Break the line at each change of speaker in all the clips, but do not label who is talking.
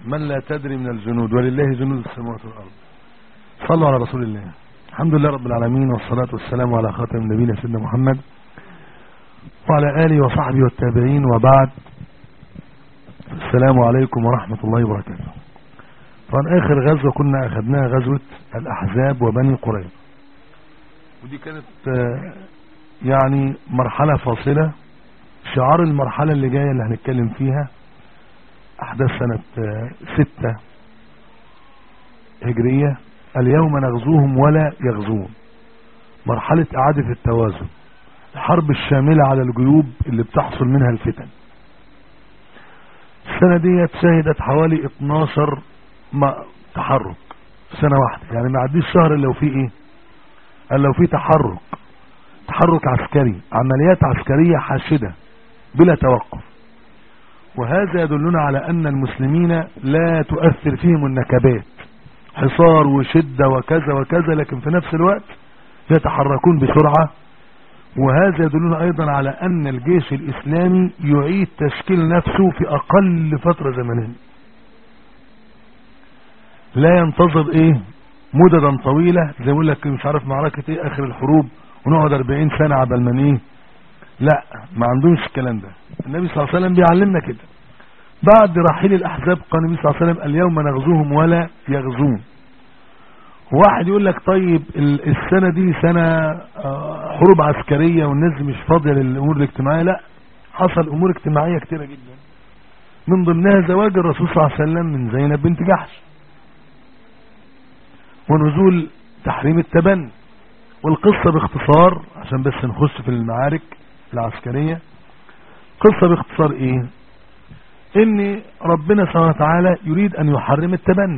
من لا تدري من الجنود ولله جنود السماوات والأرض صلوا على رسول الله الحمد لله رب العالمين والصلاة والسلام على خاتم النبيين سيدنا محمد وعلى آله وصحبه والتابعين وبعد السلام عليكم ورحمة الله وبركاته طبعا آخر غزوة كنا أخذناها غزوة الأحزاب وبني قريظة ودي كانت يعني مرحلة فاصلة شعار المرحلة اللي جاية اللي هنتكلم فيها أحداث سنة ستة هجرية اليوم نغزوهم ولا يغزون مرحلة إعادة التوازن الحرب الشاملة على الجيوب اللي بتحصل منها الفتن السنة دي شهدت حوالي 12 تحرك في سنة واحدة يعني ما عديش شهر لو في ايه قال لو في تحرك تحرك عسكري عمليات عسكرية حاشدة بلا توقف وهذا يدلنا على ان المسلمين لا تؤثر فيهم النكبات حصار وشدة وكذا وكذا لكن في نفس الوقت يتحركون بسرعة وهذا يدلنا ايضا على ان الجيش الاسلامي يعيد تشكيل نفسه في اقل فترة زمنية لا ينتظر ايه مددا طويلة زي يقول لك مش عارف معركة ايه اخر الحروب ونقعد 40 سنة عبال ما ايه لا ما عندهمش الكلام ده النبي صلى الله عليه وسلم بيعلمنا كده بعد رحيل الاحزاب قال النبي صلى الله عليه وسلم اليوم نغزوهم ولا يغزون واحد يقول لك طيب السنة دي سنة حروب عسكرية والناس مش فاضية للامور الاجتماعية لا حصل امور اجتماعية كتيرة جدا من ضمنها زواج الرسول صلى الله عليه وسلم من زينب بنت جحش ونزول تحريم التبني والقصة باختصار عشان بس نخش في المعارك العسكرية قصة باختصار ايه ان ربنا سبحانه وتعالى يريد ان يحرم التبني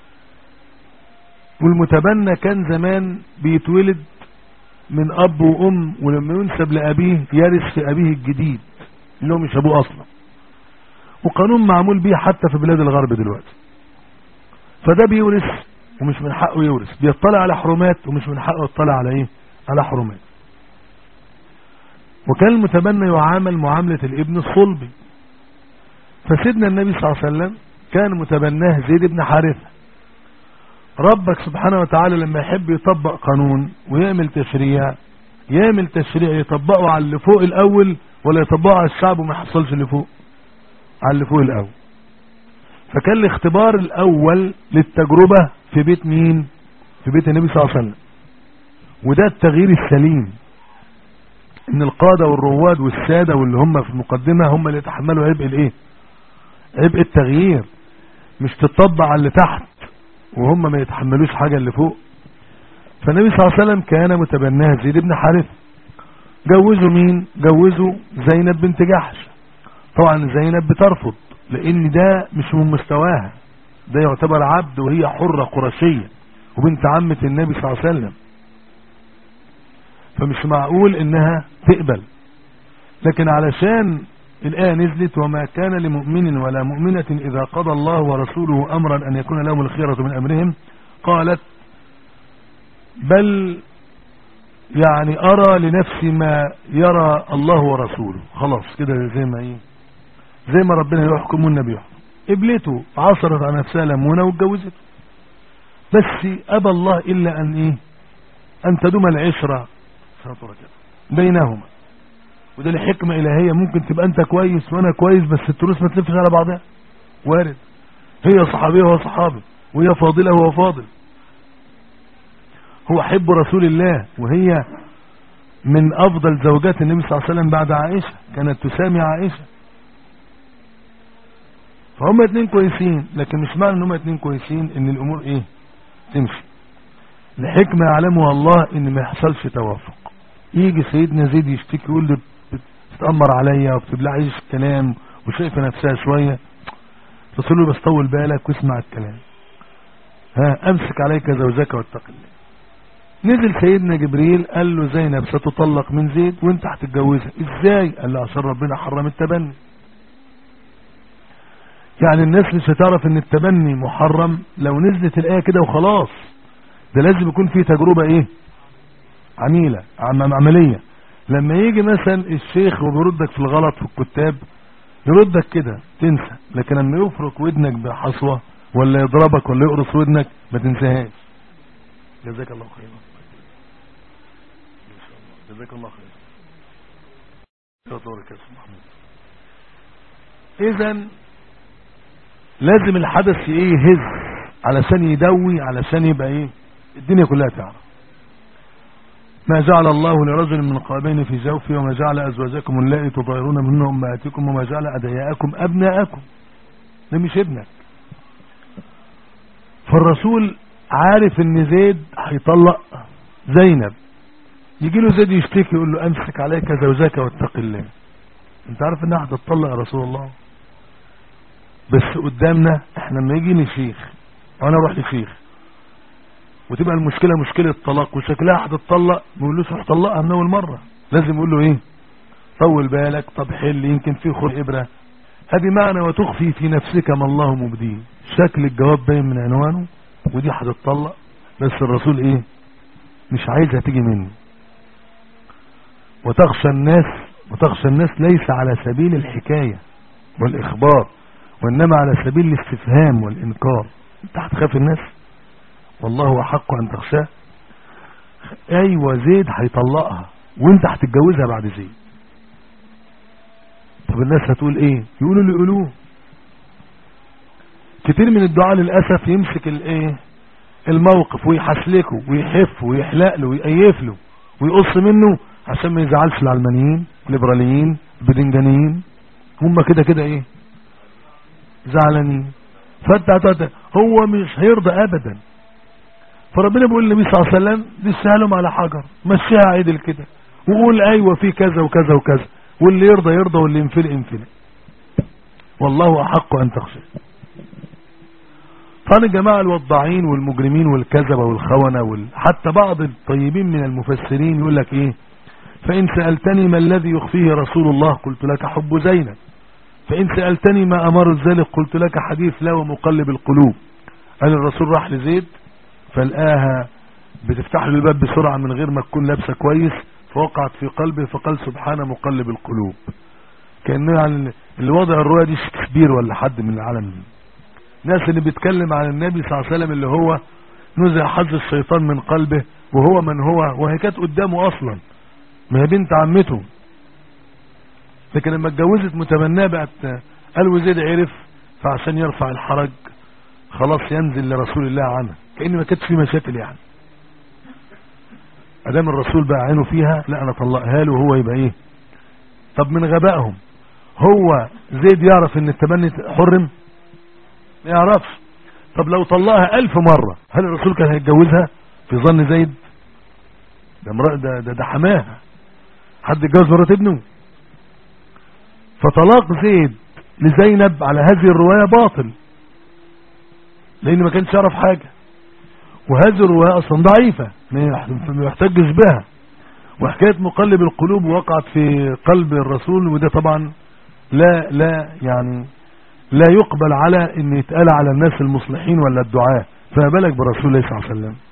والمتبنى كان زمان بيتولد من اب وام ولما ينسب لابيه يرث في ابيه الجديد اللي هو مش ابوه اصلا وقانون معمول بيه حتى في بلاد الغرب دلوقتي فده بيورث ومش من حقه يورث بيطلع على حرمات ومش من حقه يطلع على ايه على حرمات وكان المتبنى يعامل معاملة الابن الصلبي فسيدنا النبي صلى الله عليه وسلم كان متبناه زيد بن حارثة ربك سبحانه وتعالى لما يحب يطبق قانون ويعمل تشريع يعمل تشريع يطبقه على اللي فوق الاول ولا يطبقه على الشعب وما يحصلش اللي فوق على اللي فوق الاول فكان الاختبار الاول للتجربة في بيت مين في بيت النبي صلى الله عليه وسلم وده التغيير السليم ان القادة والرواد والسادة واللي هم في المقدمة هم اللي يتحملوا عبء الايه عبء التغيير مش تطبع على اللي تحت وهم ما يتحملوش حاجة اللي فوق فالنبي صلى الله عليه وسلم كان متبناه زيد بن حارث جوزوا مين جوزوا زينب بنت جحش طبعا زينب بترفض لان ده مش من مستواها ده يعتبر عبد وهي حرة قرشية وبنت عمة النبي صلى الله عليه وسلم فمش معقول انها تقبل لكن علشان الآية نزلت وما كان لمؤمن ولا مؤمنة إذا قضى الله ورسوله أمرا أن يكون لهم الخيرة من أمرهم قالت بل يعني أرى لنفسي ما يرى الله ورسوله خلاص كده زي ما ايه زي ما ربنا يحكم والنبي يحكم قبلته عصرت على نفسها لمونة واتجوزته بس أبى الله إلا أن إيه أن تدوم العشرة بينهما وده لحكمة إلهية ممكن تبقى أنت كويس وأنا كويس بس التروس ما تلفش على بعضها وارد هي صحابية وهو صحابي وهي فاضلة وهو فاضل هو حب رسول الله وهي من أفضل زوجات النبي صلى الله عليه وسلم بعد عائشة كانت تسامي عائشة فهم اتنين كويسين لكن مش معنى ان هم اتنين كويسين ان الامور ايه تمشي لحكمة يعلمها الله ان ما يحصلش توافق يجي سيدنا زيد يشتكي يقول له بتتأمر عليا وبتبلعيش الكلام وشايفة نفسها شوية تصل له بس طول بالك واسمع الكلام ها امسك عليك زوجك واتق الله نزل سيدنا جبريل قال له زينب ستطلق من زيد وانت هتتجوزها ازاي قال له عشان ربنا حرم التبني يعني الناس مش هتعرف ان التبني محرم لو نزلت الآية كده وخلاص ده لازم يكون فيه تجربة ايه عميلة عملية لما يجي مثلا الشيخ وبيردك في الغلط في الكتاب يردك كده تنسى لكن لما يفرك ودنك بحصوة ولا يضربك ولا يقرص ودنك ما تنساهاش جزاك الله خيرا جزاك الله خيرا اذا لازم الحدث ايه يهز علشان يدوي علشان يبقى ايه الدنيا كلها تعرف ما جعل الله لرجل من قلبين في جوفه وما جعل أزواجكم اللائي تطيرون منهن أمهاتكم وما جعل أدعياءكم أبناءكم ده مش ابنك فالرسول عارف ان زيد هيطلق زينب يجي له زيد يشتكي يقول له امسك عليك زوجك واتق الله انت عارف انها هتطلق يا رسول الله بس قدامنا احنا لما يجي لشيخ وانا اروح لشيخ وتبقى المشكلة مشكلة طلاق وشكلها هتطلق ما يقولوش روح طلقها من اول مرة لازم يقول له ايه طول بالك طب حل يمكن في خلق ابرة هذه معنى وتخفي في نفسك ما الله مبديه شكل الجواب باين من عنوانه ودي هتطلق بس الرسول ايه مش عايزها تيجي مني وتخشى الناس وتخشى الناس ليس على سبيل الحكاية والإخبار وإنما على سبيل الاستفهام والإنكار انت هتخاف الناس والله أحق أن تخشاه أيوة زيد هيطلقها وانت هتتجوزها بعد زيد طب الناس هتقول ايه يقولوا اللي يقولوه كتير من الدعاء للأسف يمسك الايه الموقف ويحسلكه ويحف ويحلق له ويقيف له ويقص منه عشان ما يزعلش العلمانيين الليبراليين البدنجانيين هم كده كده ايه زعلانين فانت هو مش هيرضى ابدا فربنا بيقول للنبي صلى الله عليه وسلم لسهلهم على حجر مشيها عدل كده وقول ايوه في كذا وكذا وكذا واللي يرضى يرضى واللي ينفل ينفل والله احق ان تخشى طبعا الجماعة الوضاعين والمجرمين والكذبة والخونة وال... حتى بعض الطيبين من المفسرين يقول لك ايه فإن سألتني ما الذي يخفيه رسول الله قلت لك حب زينب فإن سألتني ما أمر ذلك قلت لك حديث لا ومقلب القلوب قال الرسول راح لزيد فلقاها بتفتح له الباب بسرعة من غير ما تكون لابسة كويس فوقعت في قلبه فقال سبحان مقلب القلوب كأنه يعني اللي وضع الرؤية دي شكسبير ولا حد من العالم الناس اللي بيتكلم عن النبي صلى الله عليه وسلم اللي هو نزع حظ الشيطان من قلبه وهو من هو وهي كانت قدامه اصلا ما هي بنت عمته لكن لما اتجوزت متبناه بقت قال وزيد عرف فعشان يرفع الحرج خلاص ينزل لرسول الله عنها كأن ما كانتش في مشاكل يعني ادام الرسول بقى عينه فيها لا انا طلقها له وهو يبقى ايه طب من غبائهم هو زيد يعرف ان التبني حرم ما يعرفش طب لو طلقها الف مرة هل الرسول كان هيتجوزها في ظن زيد ده امرأة ده, ده, ده حماها حد اتجوز مرات ابنه فطلاق زيد لزينب على هذه الرواية باطل لان ما كانش يعرف حاجة وهذه الرواية اصلا ضعيفة ما يحتجش بها وحكاية مقلب القلوب وقعت في قلب الرسول وده طبعا لا لا يعني لا يقبل على ان يتقال على الناس المصلحين ولا الدعاة فما بالك برسول الله صلى الله عليه وسلم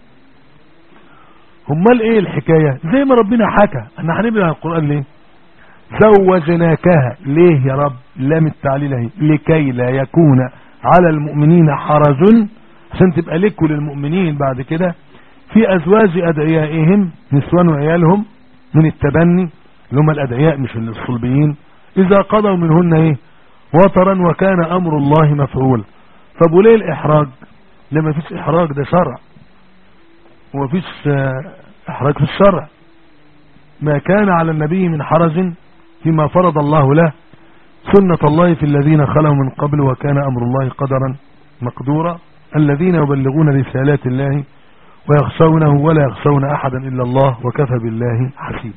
امال ايه الحكاية زي ما ربنا حكى احنا هنبدأ القرآن ليه زوجناكها ليه يا رب لام التعليل اهي لكي لا يكون على المؤمنين حرج عشان تبقى لك وللمؤمنين بعد كده في ازواج ادعيائهم نسوان وعيالهم من التبني اللي هم الادعياء مش الصلبيين اذا قضوا منهن ايه وطرا وكان امر الله مفعول طب وليه الاحراج لما فيش احراج ده شرع وما فيش احراج في الشرع ما كان على النبي من حرج فيما فرض الله له سنة الله في الذين خلوا من قبل وكان امر الله قدرا مقدورا الذين يبلغون رسالات الله ويخشونه ولا يخشون احدا الا الله وكفى بالله حسيب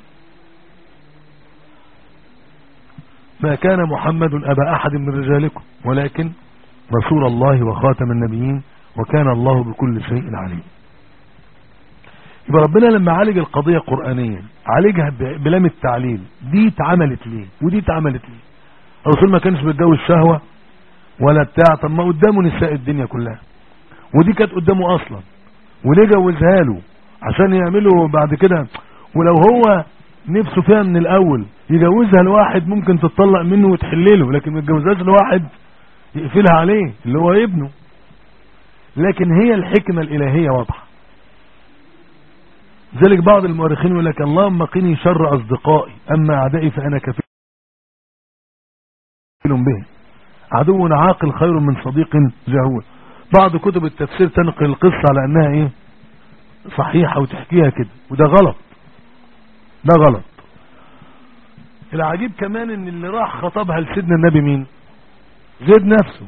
ما كان محمد أبا أحد من رجالكم ولكن رسول الله وخاتم النبيين وكان الله بكل شيء عليم يبقى ربنا لما عالج القضية قرآنيا عالجها بلام التعليل دي اتعملت ليه ودي اتعملت ليه الرسول ما كانش بيتجوز شهوة ولا بتاع طب ما قدامه نساء الدنيا كلها ودي كانت قدامه اصلا وليه جوزها له عشان يعملوا بعد كده ولو هو نفسه فيها من الاول يجوزها لواحد ممكن تتطلق منه وتحلله لكن ما يتجوزهاش لواحد يقفلها عليه اللي هو ابنه لكن هي الحكمة الالهية واضحة ذلك بعض المؤرخين يقول لك اللهم قني شر اصدقائي اما اعدائي فانا كفيل به عدو عاقل خير من صديق جهول بعض كتب التفسير تنقل القصة على انها ايه صحيحة وتحكيها كده وده غلط ده غلط العجيب كمان ان اللي راح خطبها لسيدنا النبي مين زيد نفسه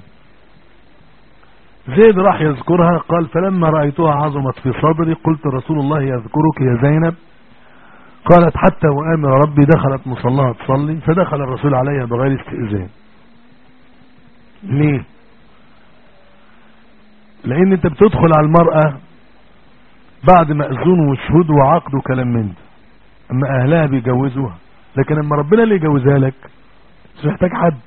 زيد راح يذكرها قال فلما رأيتها عظمت في صدري قلت رسول الله يذكرك يا زينب قالت حتى وآمر ربي دخلت مصلاها تصلي فدخل الرسول عليها بغير استئذان ليه لان انت بتدخل على المرأة بعد مأذون وشهود وعقد وكلام من ده اما اهلها بيجوزوها لكن اما ربنا اللي يجوزها لك مش محتاج حد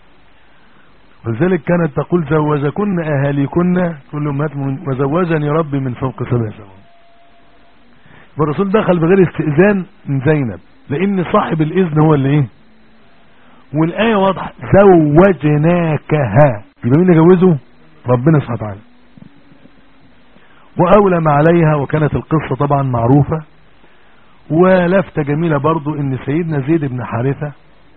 ولذلك كانت تقول زوجكن اهاليكن كل امهات وزوجني ربي من فوق سبع سماوات والرسول دخل بغير استئذان من زينب لان صاحب الاذن هو اللي ايه والايه واضحه زوجناكها يبقى مين اللي جوزه ربنا سبحانه وتعالى واولم عليها وكانت القصه طبعا معروفه ولفتة جميلة برضو ان سيدنا زيد بن حارثة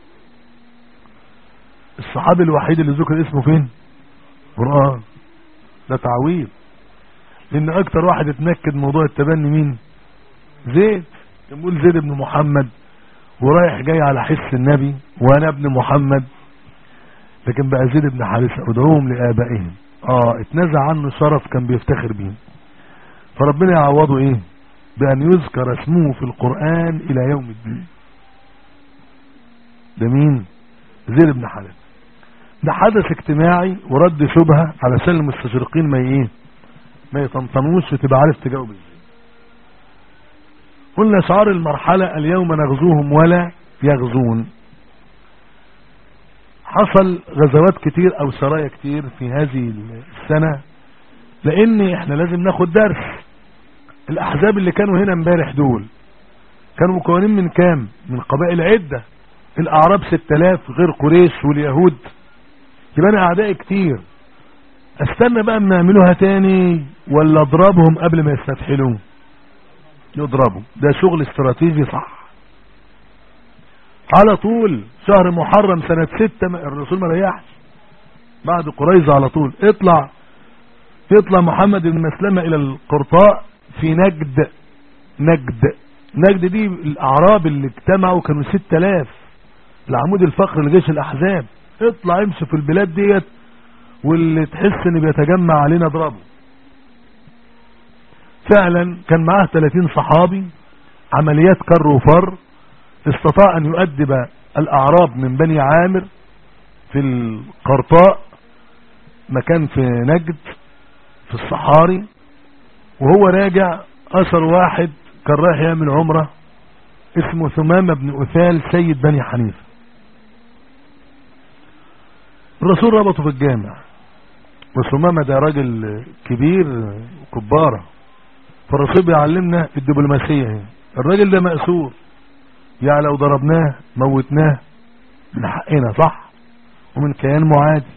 الصحابي الوحيد اللي ذكر اسمه فين قرآن ده تعويض لان اكتر واحد اتنكد موضوع التبني مين زيد كان بيقول زيد بن محمد ورايح جاي على حس النبي وانا ابن محمد لكن بقى زيد بن حارثة ادعوهم لآبائهم اه اتنزع عنه شرف كان بيفتخر بيه فربنا يعوضه ايه بأن يذكر اسمه في القرآن إلى يوم الدين ده مين زيد بن حارث ده حدث اجتماعي ورد شبهة علشان المستشرقين ما ايه ما يطنطنوش وتبقى عارف تجاوب ازاي قلنا شعار المرحلة اليوم نغزوهم ولا يغزون حصل غزوات كتير او سرايا كتير في هذه السنة لان احنا لازم ناخد درس الاحزاب اللي كانوا هنا امبارح دول كانوا مكونين من كام من قبائل عدة الاعراب 6000 غير قريش واليهود يبقى انا اعداء كتير استنى بقى اما يعملوها تاني ولا اضربهم قبل ما يستفحلوا يضربوا ده شغل استراتيجي صح على طول شهر محرم سنة ستة الرسول ما ريحش بعد قريظة على طول اطلع يطلع محمد بن مسلمة الى القرطاء في نجد نجد نجد دي الاعراب اللي اجتمعوا كانوا ستة الاف العمود الفقر لجيش الاحزاب اطلع امشي في البلاد ديت واللي تحس ان بيتجمع علينا اضربه فعلا كان معاه 30 صحابي عمليات كر وفر استطاع ان يؤدب الاعراب من بني عامر في القرطاء مكان في نجد في الصحاري وهو راجع اثر واحد كان رايح يعمل عمره اسمه ثمامة بن أثال سيد بني حنيفة الرسول ربطه في الجامع وثمامة ده راجل كبير كبارة فالرسول بيعلمنا الدبلوماسية هنا الراجل ده مأسور يعني لو ضربناه موتناه من حقنا صح ومن كيان معادي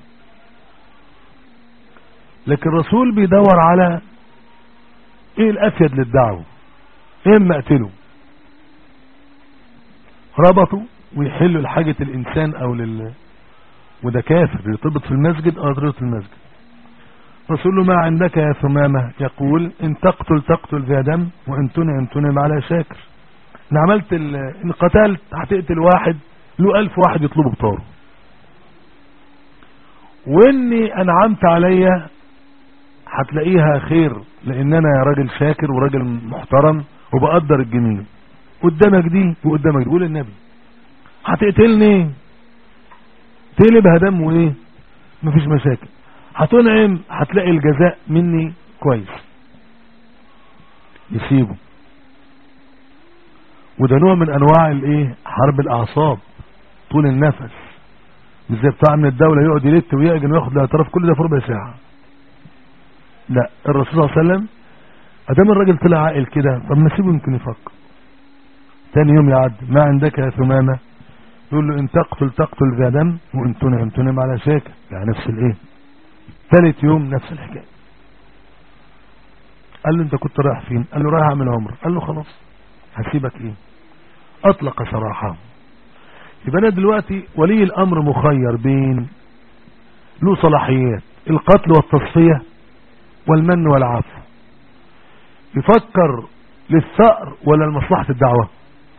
لكن الرسول بيدور على ايه الافيد للدعوة ايه اما اقتله ربطوا ويحلوا لحاجة الانسان او لل وده كافر يرتبط في المسجد او يرتبط في المسجد رسول له ما عندك يا ثمامة يقول ان تقتل تقتل ذا دم وان تنعم تنعم على شاكر ان عملت ال... ان قتلت هتقتل واحد له الف واحد يطلبه بطاره واني انعمت عليا هتلاقيها خير لان انا راجل شاكر وراجل محترم وبقدر الجميل قدامك دي وقدامك دي قول النبي هتقتلني تقلبها دم وايه مفيش مشاكل هتنعم هتلاقي الجزاء مني كويس يسيبه وده نوع من انواع الايه حرب الاعصاب طول النفس مش زي بتاع من الدولة يقعد يلت ويأجن وياخد الاعتراف كل ده في ربع ساعة لا الرسول صلى الله عليه وسلم ادام الراجل طلع عاقل كده طب ما سيبه يمكن يفكر تاني يوم يعد ما عندك يا ثمامة يقول له ان تقتل تقتل ذا دم وان تنعم تنعم على شاكر يعني نفس الايه ثالث يوم نفس الحكاية قال له انت كنت رايح فين قال له رايح اعمل عمره قال له خلاص هسيبك ايه اطلق سراحه يبقى انا دلوقتي ولي الامر مخير بين له صلاحيات القتل والتصفية والمن والعفو يفكر للثأر ولا لمصلحة الدعوة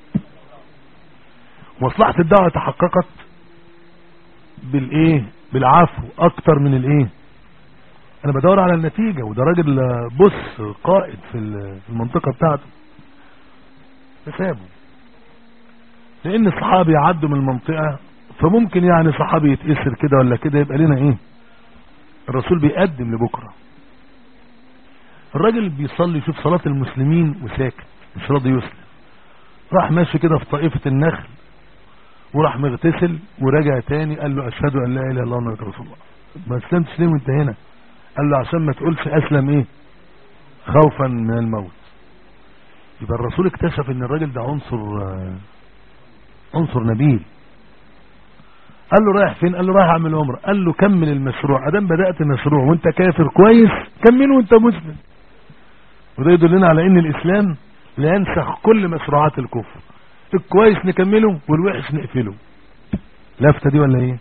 مصلحة الدعوة تحققت بالايه بالعفو اكتر من الايه انا بدور على النتيجة وده راجل بص قائد في المنطقة بتاعته فسابه لان الصحابة يعدوا من المنطقة فممكن يعني صحابي يتأثر كده ولا كده يبقى لنا ايه الرسول بيقدم لبكرة الراجل بيصلي يشوف صلاة المسلمين وساكت مش راضي يسلم راح ماشي كده في طائفة النخل وراح مغتسل ورجع تاني قال له اشهد ان لا اله الا الله وان رسول الله ما اسلمتش ليه وانت هنا قال له عشان ما تقولش اسلم ايه خوفا من الموت يبقى الرسول اكتشف ان الراجل ده عنصر عنصر نبيل قال له رايح فين قال له رايح اعمل عمره قال له كمل المشروع ادام بدات مشروع وانت كافر كويس كمله وانت مسلم وده يدلنا على ان الاسلام لا ينسخ كل مشروعات الكفر الكويس نكمله والوحش نقفله لفتة دي ولا ايه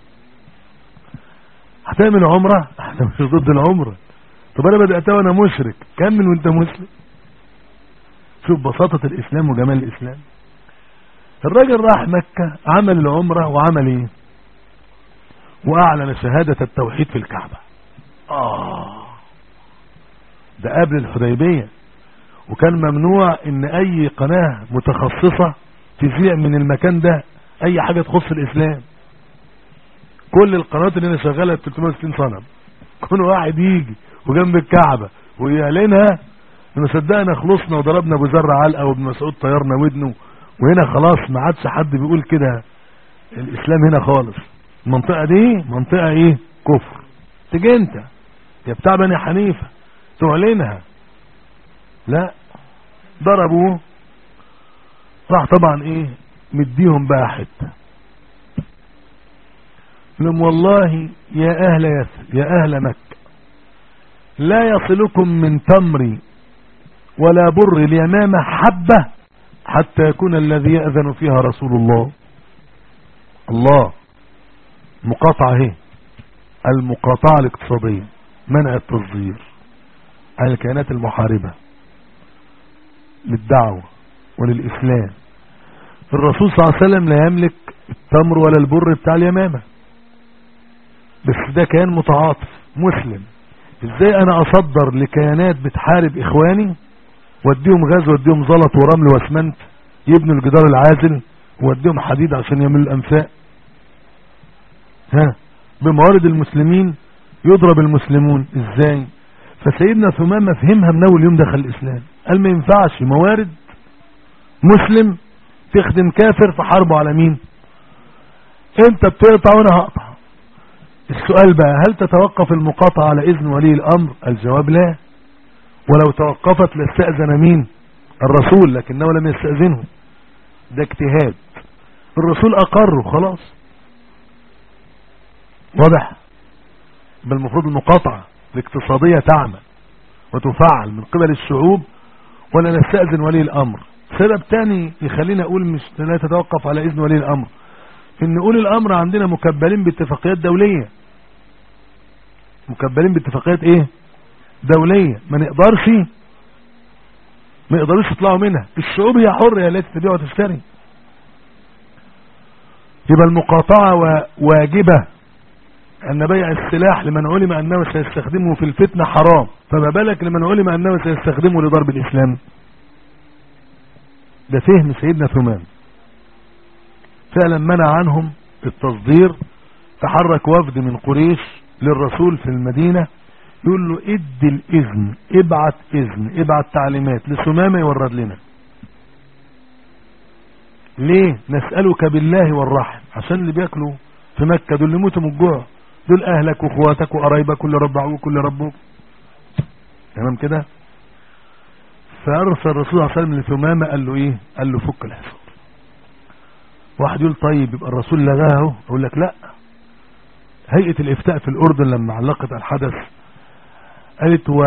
هتعمل عمرة احنا مش ضد العمرة طب انا بدأتها وانا مشرك كمل وانت مسلم شوف بساطة الاسلام وجمال الاسلام الراجل راح مكة عمل العمرة وعمل ايه واعلن شهادة التوحيد في الكعبة اه ده قبل الحديبية وكان ممنوع ان اي قناة متخصصة تذيع من المكان ده اي حاجة تخص الاسلام كل القنوات اللي انا شغالة 360 صنم كل واحد يجي وجنب الكعبة ويعلنها ما صدقنا خلصنا وضربنا ابو ذر علقه وابن مسعود طيرنا ودنه وهنا خلاص ما عادش حد بيقول كده الاسلام هنا خالص المنطقة دي منطقة ايه كفر تيجي انت يا بتاع بني حنيفة تعلنها لا ضربوه راح طبعا ايه مديهم بقى حته لهم والله يا اهل يثرب يا اهل مكة لا يصلكم من تمر ولا بر اليمامة حبة حتى يكون الذي يأذن فيها رسول الله الله مقاطعة هي المقاطعة الاقتصادية منع التصدير عن الكيانات المحاربة للدعوة وللإسلام الرسول صلى الله عليه وسلم لا يملك التمر ولا البر بتاع اليمامة بس ده كيان متعاطف مسلم ازاي انا اصدر لكيانات بتحارب اخواني واديهم غاز واديهم زلط ورمل واسمنت يبنوا الجدار العازل واديهم حديد عشان يعملوا الانفاق ها بموارد المسلمين يضرب المسلمون ازاي فسيدنا ثمامة فهمها من اول يوم دخل الاسلام قال ما ينفعش موارد مسلم تخدم كافر في حربه على مين انت بتقطع وانا هقطع السؤال بقى هل تتوقف المقاطعة على اذن ولي الامر الجواب لا ولو توقفت لاستأذن مين الرسول لكنه لم يستأذنه ده اجتهاد الرسول اقره خلاص واضح بل المفروض المقاطعة الاقتصادية تعمل وتفعل من قبل الشعوب ولا نستأذن ولي الامر سبب تاني يخلينا اقول مش لا تتوقف على اذن ولي الامر ان اولي الامر عندنا مكبلين باتفاقيات دولية مكبلين باتفاقيات ايه دولية ما نقدرش ما يقدروش يطلعوا منها الشعوب هي حرة يا التي تبيع وتشتري يبقى المقاطعة واجبة ان بيع السلاح لمن علم انه سيستخدمه في الفتنة حرام فما بالك لمن علم انه سيستخدمه لضرب الاسلام ده فهم سيدنا ثمان فعلا منع عنهم التصدير تحرك وفد من قريش للرسول في المدينة يقول له ادي الاذن ابعت اذن ابعت تعليمات لسمامة يورد لنا ليه نسألك بالله والرحم عشان اللي بياكلوا في مكة دول اللي موتوا من الجوع دول اهلك واخواتك وقرايبك واللي ربعوك واللي ربوك تمام كده فارسل الرسول صلى الله عليه وسلم لثمامة قال له ايه قال له فك الحصار واحد يقول طيب يبقى الرسول لغاه اقول لك لا هيئة الافتاء في الاردن لما علقت الحدث قالت و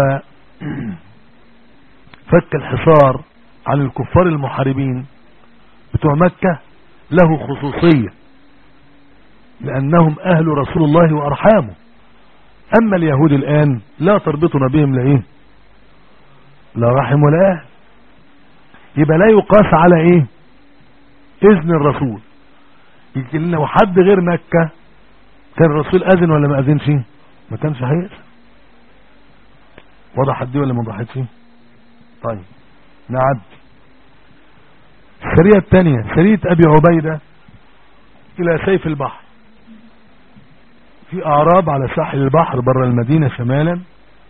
فك الحصار عن الكفار المحاربين بتوع مكة له خصوصية لأنهم أهل رسول الله وأرحامه أما اليهود الآن لا تربطنا بهم لإيه لا رحم ولا أهل يبقى لا يقاس على إيه إذن الرسول يمكن لو حد غير مكة كان الرسول أذن ولا ما أذنش ما كانش هيأذن وضحت دي ولا ما وضحتش طيب نعد السرية الثانية سرية أبي عبيدة إلى سيف البحر في أعراب على ساحل البحر بره المدينة شمالا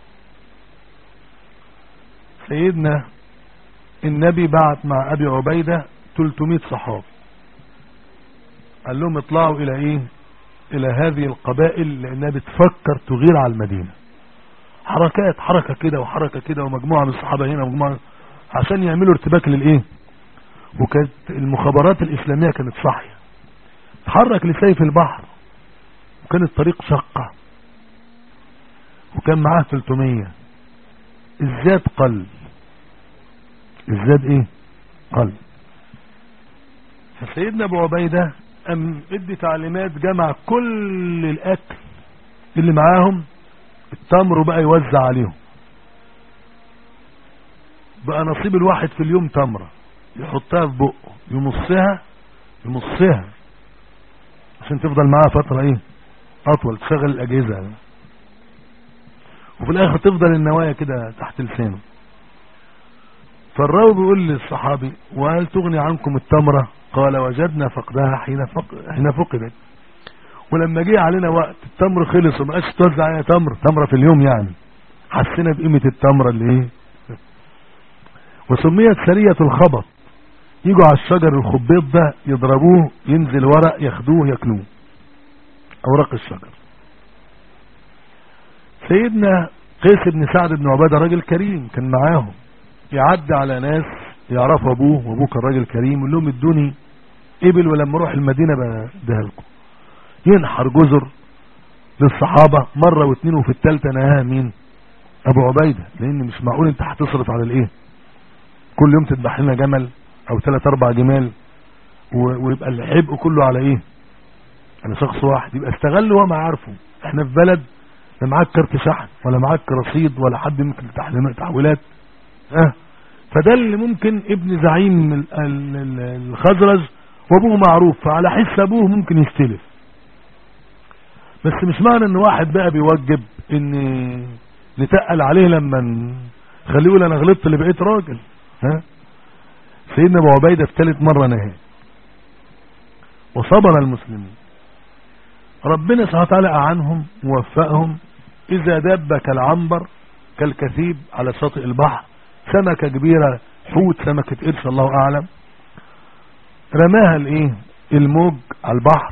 سيدنا النبي بعت مع أبي عبيدة 300 صحابي قال لهم اطلعوا إلى إيه إلى هذه القبائل لأنها بتفكر تغير على المدينة حركات حركة كده وحركة كده ومجموعة من الصحابة هنا ومجموعة عشان يعملوا ارتباك للإيه وكانت المخابرات الإسلامية كانت صاحية تحرك لسيف البحر وكان الطريق شقة وكان معاه 300 الزاد قل الزاد ايه قل فسيدنا ابو عبيدة ام ادي تعليمات جمع كل الاكل اللي معاهم التمر بقى يوزع عليهم بقى نصيب الواحد في اليوم تمرة يحطها في بقه يمصها يمصها عشان تفضل معاها فترة ايه اطول تشغل الاجهزة يعني. وفي الاخر تفضل النوايا كده تحت لسانه فالراوي بيقول للصحابي وهل تغني عنكم التمرة قال وجدنا فقدها حين فق... حين فقدت ولما جه علينا وقت التمر خلص وما بقاش توزع علينا تمر تمرة في اليوم يعني حسينا بقيمة التمرة اللي ايه وسميت سرية الخبط يجوا على الشجر الخبيط ده يضربوه ينزل ورق ياخدوه ياكلوه اوراق الشجر سيدنا قيس بن سعد بن عبادة راجل كريم كان معاهم يعدي على ناس يعرفوا ابوه وابوه كان راجل كريم يقول لهم ادوني ابل ولما اروح المدينة بديها لكم ينحر جزر للصحابة مرة واثنين وفي الثالثة نهاها مين ابو عبيدة لان مش معقول انت هتصرف على الايه كل يوم تذبح لنا جمل او ثلاث اربع جمال ويبقى العبء كله على ايه على شخص واحد يبقى استغل هو ما عارفه احنا في بلد لا معاك كارت شحن ولا معاك رصيد ولا حد ممكن تحويلات اه فده اللي ممكن ابن زعيم الخزرج وابوه معروف فعلى حس ابوه ممكن يستلف بس مش معنى ان واحد بقى بيوجب ان نتقل عليه لما خليه يقول انا غلطت اللي بقيت راجل ها سيدنا ابو عبيده في ثالث مره نهى وصبر المسلمين ربنا سبحانه وتعالى اعنهم ووفقهم اذا دب كالعنبر كالكثيب على شاطئ البحر سمكة كبيرة حوت سمكة قرش الله اعلم رماها الايه الموج على البحر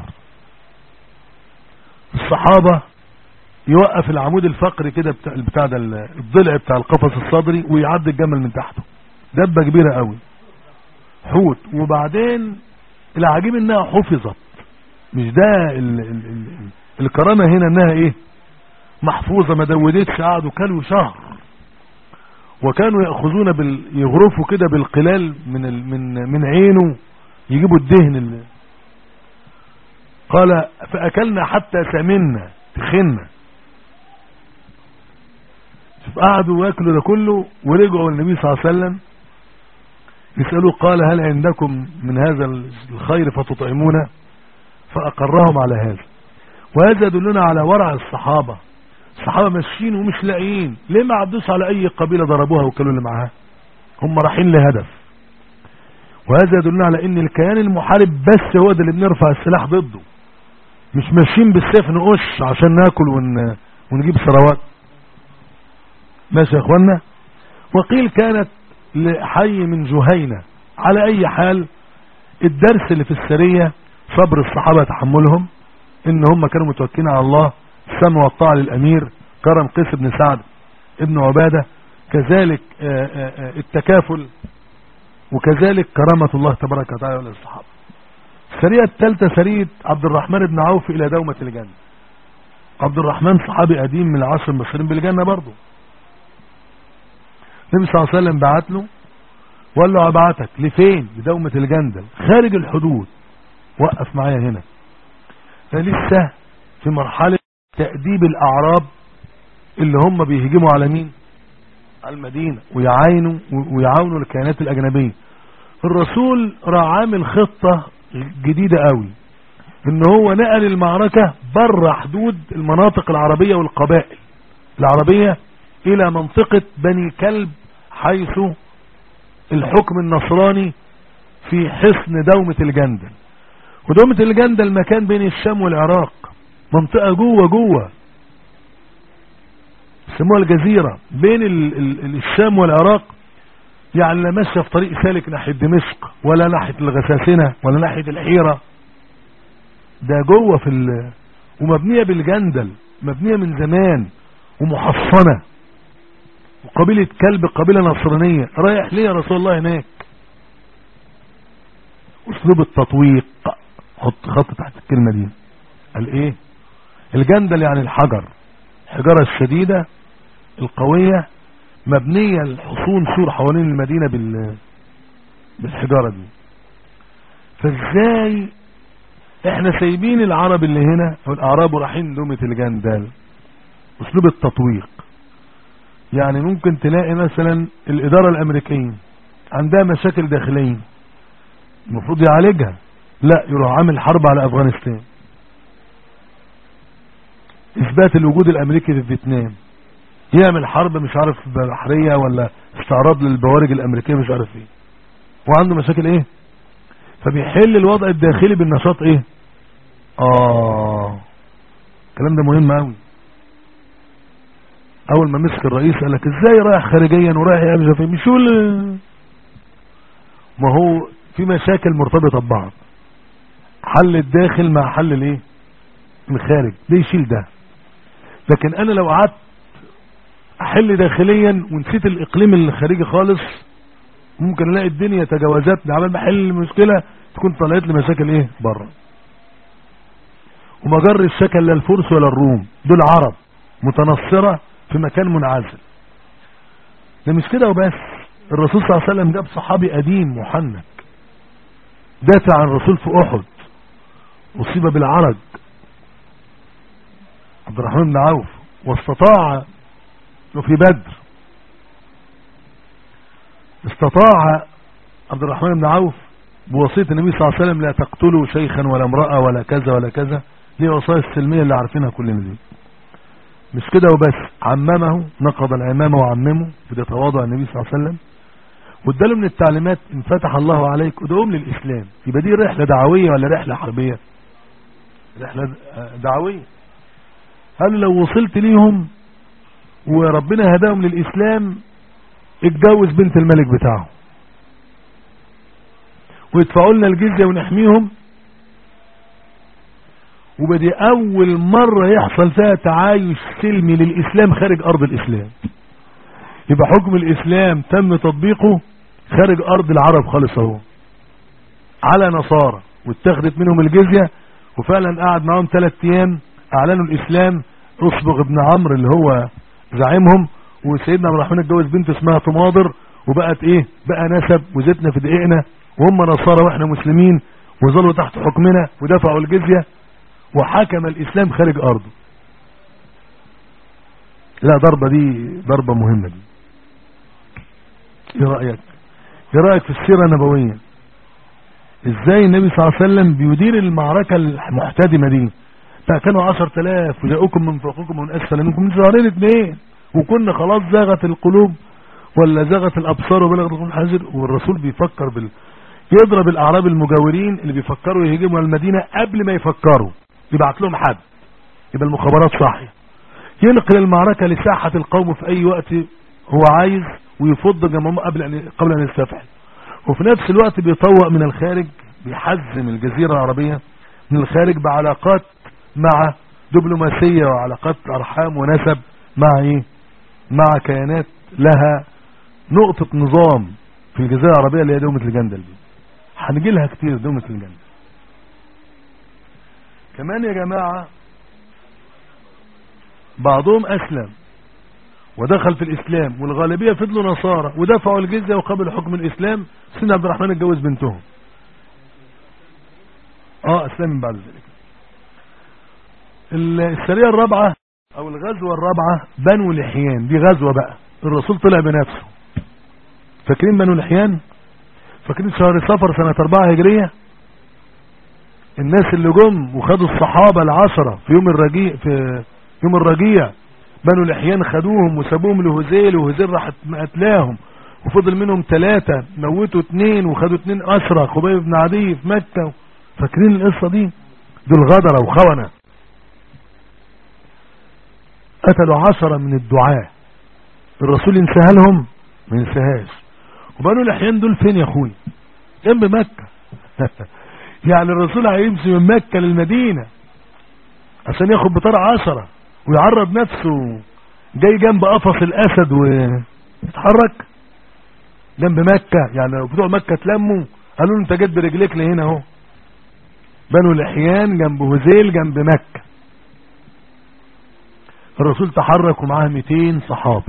الصحابة يوقف العمود الفقري كده بتاع, بتاع ده الضلع بتاع القفص الصدري ويعدي الجمل من تحته دبة كبيرة قوي حوت وبعدين العجيب انها حفظت مش ده ال ال ال الكرامة هنا انها ايه محفوظة ما دودتش قعدوا كلوا شهر وكانوا يأخذون بال... يغرفوا كده بالقلال من ال... من من عينه يجيبوا الدهن ال... قال فأكلنا حتى سمنا تخنا قعدوا ياكلوا ده كله ورجعوا النبي صلى الله عليه وسلم يسألوه قال هل عندكم من هذا الخير فتطعمونه فأقرهم على هذا وهذا يدلنا على ورع الصحابة الصحابة ماشيين ومش لاقيين ليه ما عدوش على اي قبيلة ضربوها وكلوا اللي معاها هم رايحين لهدف وهذا يدلنا على ان الكيان المحارب بس هو ده اللي بنرفع السلاح ضده مش ماشيين بالسيف نقش عشان ناكل ون... ونجيب ثروات ماشي يا اخوانا وقيل كانت لحي من جهينة على اي حال الدرس اللي في السرية صبر الصحابة تحملهم ان هم كانوا متوكلين على الله السمع والطاعة للامير كرم قيس بن سعد ابن عبادة كذلك آه، آه، آه، التكافل وكذلك كرامة الله تبارك وتعالى للصحابة السرية الثالثة سرية عبد الرحمن بن عوف إلى دومة الجنة عبد الرحمن صحابي قديم من العصر المصريين بالجنة برضه النبي صلى الله عليه وسلم بعت له وقال له ابعتك لفين لدومة الجندل خارج الحدود وقف معايا هنا فلسه في مرحلة تأديب الأعراب اللي هم بيهجموا على مين على المدينة ويعاينوا ويعاونوا الكيانات الأجنبية الرسول راح عامل خطة جديدة قوي ان هو نقل المعركة بره حدود المناطق العربية والقبائل العربية الى منطقة بني كلب حيث الحكم النصراني في حصن دومة الجندل ودومة الجندل مكان بين الشام والعراق منطقة جوه جوه يسموها الجزيرة بين ال ال الشام والعراق يعني لا ماشيه في طريق سالك ناحية دمشق ولا ناحية الغساسنة ولا ناحية الحيرة ده جوه في ال ومبنية بالجندل مبنية من زمان ومحصنة وقبيلة كلب قبيلة نصرانية رايح ليه يا رسول الله هناك اسلوب التطويق حط خط تحت الكلمة دي قال ايه الجندل يعني الحجر الحجارة الشديدة القوية مبنية الحصون سور حوالين المدينة بال بالحجارة دي فازاي احنا سايبين العرب اللي هنا والاعراب رايحين دومة الجندل اسلوب التطويق يعني ممكن تلاقي مثلا الادارة الامريكية عندها مشاكل داخلية المفروض يعالجها لا يروح عامل حرب على افغانستان اثبات الوجود الامريكي في فيتنام يعمل حرب مش عارف بحرية ولا استعراض للبوارج الامريكية مش عارف ايه وعنده مشاكل ايه فبيحل الوضع الداخلي بالنشاط ايه اه الكلام ده مهم قوي اول ما مسك الرئيس قال لك ازاي رايح خارجيا ورايح يا فين مش هو ما هو في مشاكل مرتبطة ببعض حل الداخل مع حل الايه الخارج ده يشيل ده لكن انا لو قعدت احل داخليا ونسيت الاقليم الخارجي خالص ممكن الاقي الدنيا تجاوزتني عمال بحل المشكلة تكون طلعت لي مشاكل ايه بره وما جر الشكل لا الفرس ولا الروم دول عرب متنصرة في مكان منعزل ده مش كده وبس الرسول صلى الله عليه وسلم جاب صحابي قديم محنك دافع عن الرسول في احد اصيب بالعرج عبد الرحمن بن عوف واستطاع في بدر استطاع عبد الرحمن بن عوف بوصية النبي صلى الله عليه وسلم لا تقتلوا شيخا ولا امرأة ولا كذا ولا كذا دي وصايا السلمية اللي عارفينها كلنا دي مش كده وبس عممه نقض العمامة وعممه بده تواضع النبي صلى الله عليه وسلم واداله من التعليمات ان فتح الله عليك ادعوهم للاسلام يبقى دي رحلة دعوية ولا رحلة حربية رحلة دعوية قال لو وصلت ليهم وربنا هداهم للاسلام اتجوز بنت الملك بتاعه ويدفعوا لنا الجزية ونحميهم وبدي اول مرة يحصل فيها تعايش سلمي للاسلام خارج ارض الاسلام يبقى حكم الاسلام تم تطبيقه خارج ارض العرب خالص اهو على نصارى واتخذت منهم الجزية وفعلا قعد معاهم ثلاث ايام اعلنوا الاسلام اصبغ ابن عمرو اللي هو زعيمهم وسيدنا عبد الرحمن اتجوز بنت اسمها طماضر وبقت ايه بقى نسب وزيتنا في دقيقنا وهم نصارى واحنا مسلمين وظلوا تحت حكمنا ودفعوا الجزية وحكم الاسلام خارج ارضه لا ضربة دي ضربة مهمة دي ايه رأيك ايه رأيك في السيرة النبوية ازاي النبي صلى الله عليه وسلم بيدير المعركة المحتدمة دي كانوا عشر تلاف وجاءوكم من فوقكم ومن اسفل منكم شهرين اثنين وكنا خلاص زاغت القلوب ولا زاغت الابصار وبلغت القلوب الحاجر والرسول بيفكر بال يضرب الاعراب المجاورين اللي بيفكروا يهجموا المدينة قبل ما يفكروا يبعت لهم حد يبقى المخابرات صاحية ينقل المعركة لساحة القوم في اي وقت هو عايز ويفض جمعهم قبل ان قبل ان يستفعل وفي نفس الوقت بيطوق من الخارج بيحزم الجزيرة العربية من الخارج بعلاقات مع دبلوماسية وعلاقات ارحام ونسب مع ايه مع كيانات لها نقطة نظام في الجزيرة العربية اللي هي دومة الجندل دي هنجي لها كتير دومة الجندل كمان يا جماعة بعضهم أسلم ودخل في الإسلام والغالبية فضلوا نصارى ودفعوا الجزية وقبلوا حكم الإسلام سيدنا عبد الرحمن اتجوز بنتهم اه أسلم من بعد ذلك السرية الرابعة أو الغزوة الرابعة بنو لحيان دي غزوة بقى الرسول طلع بنفسه فاكرين بنو لحيان فاكرين شهر صفر سنة 4 هجرية الناس اللي جم وخدوا الصحابة العشرة في يوم الرجيع في يوم الرجيع بنو الأحيان خدوهم وسابوهم لهزيل وهزيل راحت قتلاهم وفضل منهم ثلاثة موتوا اثنين وخدوا اثنين أسرى خبيب بن عدي في مكة فاكرين القصة دي دول غدرة وخونة قتلوا عشرة من الدعاة الرسول ينساها لهم ما ينساهاش وبنو الأحيان دول فين يا اخوي جنب مكة يعني الرسول هيمشي من مكة للمدينة عشان ياخد بطار عشرة ويعرض نفسه جاي جنب قفص الاسد ويتحرك جنب مكة يعني لو بتوع مكة تلموا قالوا له انت جيت برجليك لهنا اهو بنو الاحيان جنب هزيل جنب مكة الرسول تحرك ومعاه 200 صحابي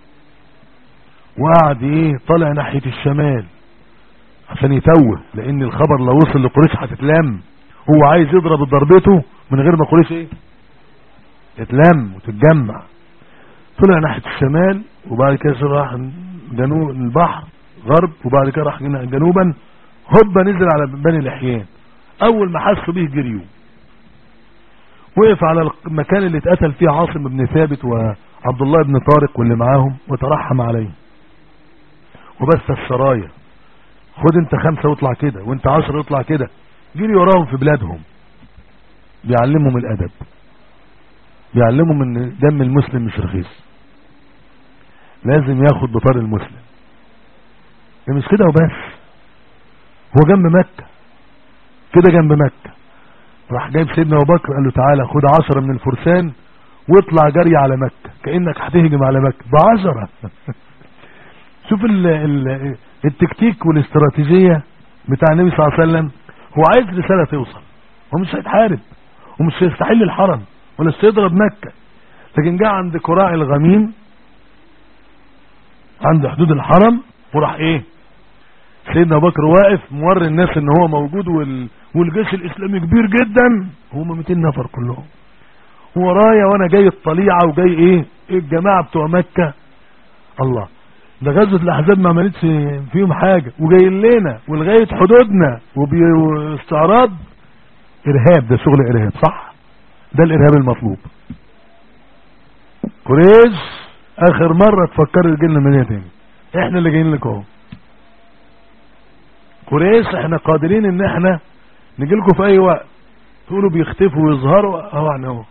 وقعد ايه طالع ناحية الشمال عشان يتوه لان الخبر لو وصل لقريش هتتلم هو عايز يضرب ضربته من غير ما قريش ايه تتلم وتتجمع طلع ناحية الشمال وبعد كده راح جنوب البحر غرب وبعد كده راح جنوبا هوبا نزل على بني الاحيان اول ما حسوا بيه جريوا وقف على المكان اللي اتقتل فيه عاصم بن ثابت وعبد الله بن طارق واللي معاهم وترحم عليه وبس السرايا خد انت خمسة واطلع كده وانت عشرة واطلع كده جري وراهم في بلادهم بيعلمهم الادب بيعلمهم ان دم المسلم مش رخيص لازم ياخد بطار المسلم مش كده وبس هو جنب مكة كده جنب مكة راح جايب سيدنا ابو بكر قال له تعالى خد عشرة من الفرسان واطلع جري على مكة كأنك هتهجم على مكة بعشرة شوف ال ال التكتيك والاستراتيجية بتاع النبي صلى الله عليه وسلم هو عايز رسالة توصل هو مش هيتحارب ومش هيستحل الحرم ولا يضرب مكة لكن جاء عند كراع الغميم عند حدود الحرم وراح ايه سيدنا بكر واقف موري الناس ان هو موجود وال... والجيش الاسلامي كبير جدا هم 200 نفر كلهم ورايا وانا جاي الطليعة وجاي ايه الجماعة بتوع مكة الله ده غزوة الاحزاب ما عملتش فيهم حاجة وجاي لنا ولغاية حدودنا وباستعراض ارهاب ده شغل ارهاب صح ده الارهاب المطلوب قريش اخر مرة تفكر تجي لنا المدينة تاني احنا اللي جايين لكم اهو قريش احنا قادرين ان احنا نجي لكم في اي وقت تقولوا بيختفوا ويظهروا اهو احنا اهو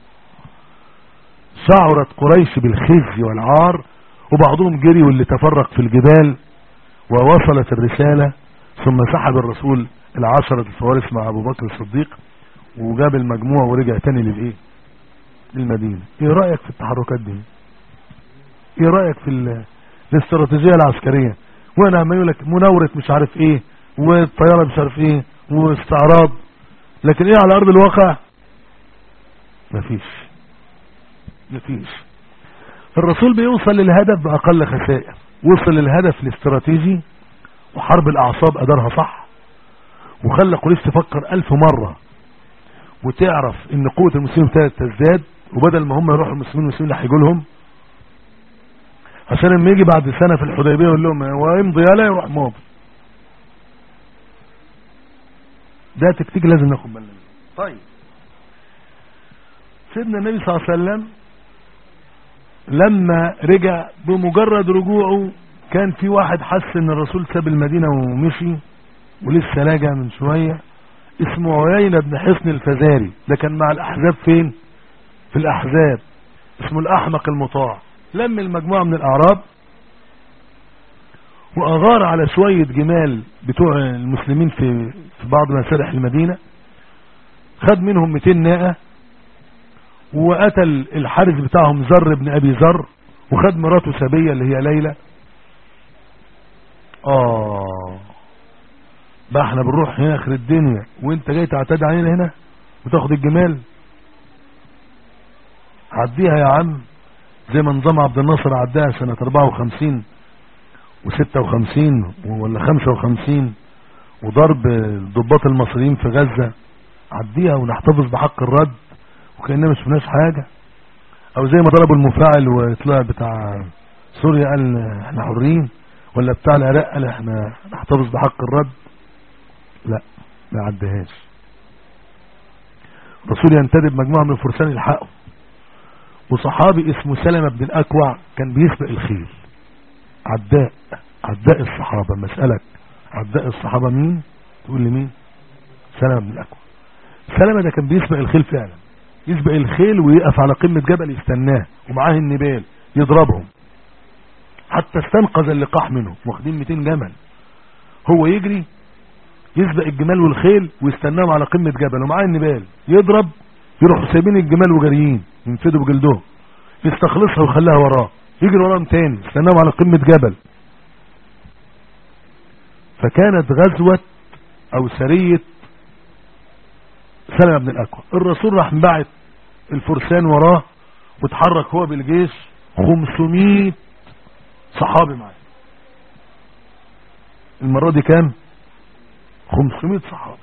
شعرت قريش بالخزي والعار وبعضهم جري واللي تفرق في الجبال ووصلت الرسالة ثم سحب الرسول العشرة الفوارس مع ابو بكر الصديق وجاب المجموع ورجع تاني للايه للمدينة ايه رأيك في التحركات دي ايه رأيك في الاستراتيجية العسكرية وانا عمال يقول لك مناورة مش عارف ايه والطيارة مش عارف ايه واستعراض لكن ايه على ارض الواقع مفيش مفيش الرسول بيوصل للهدف باقل خسائر وصل للهدف الاستراتيجي وحرب الاعصاب ادارها صح وخلى قريش تفكر الف مرة وتعرف ان قوة المسلمين ابتدت تزداد وبدل ما هم يروحوا المسلمين المسلمين اللي هيجوا لهم عشان لما يجي بعد سنة في الحديبية يقول لهم وامضي يلا يروح ماضي ده تكتيك لازم ناخد بالنا منه طيب سيدنا النبي صلى الله عليه وسلم لما رجع بمجرد رجوعه كان في واحد حس ان الرسول ساب المدينة ومشي ولسه راجع من شوية اسمه عيينة بن حصن الفزاري ده كان مع الاحزاب فين في الاحزاب اسمه الاحمق المطاع لم المجموعة من الاعراب واغار على شوية جمال بتوع المسلمين في في بعض مسارح المدينة خد منهم 200 ناقة وقتل الحارس بتاعهم زر بن ابي زر وخد مراته سبية اللي هي ليلى اه بقى احنا بنروح هنا اخر الدنيا وانت جاي تعتدي علينا هنا وتاخد الجمال عديها يا عم زي ما نظام عبد الناصر عداها سنة 54 و56 ولا 55 وضرب الضباط المصريين في غزة عديها ونحتفظ بحق الرد وكأننا مش فيناش حاجة او زي ما ضربوا المفاعل وطلع بتاع سوريا قال احنا حرين ولا بتاع العراق قال احنا نحتفظ بحق الرد لا ما عدهاش الرسول ينتدب مجموعة من الفرسان يلحقوا وصحابي اسمه سلمة بن الأكوع كان بيسبق الخيل عداء عداء الصحابة مسألك عداء الصحابة مين تقول لي مين سلمة بن الأكوع سلمة ده كان بيسبق الخيل فعلا يسبق الخيل ويقف على قمة جبل يستناه ومعاه النبال يضربهم حتى استنقذ اللقاح منه واخدين 200 جمل هو يجري يسبق الجمال والخيل ويستناهم على قمة جبل ومعاه النبال يضرب يروحوا سايبين الجمال وجاريين ينفدوا بجلدهم يستخلصها ويخليها وراه يجري وراهم تاني يستناهم على قمة جبل فكانت غزوة او سرية سلمة بن الاكوع الرسول راح مبعت الفرسان وراه وتحرك هو بالجيش 500 صحابي معاه المرة دي كام 500 صحابي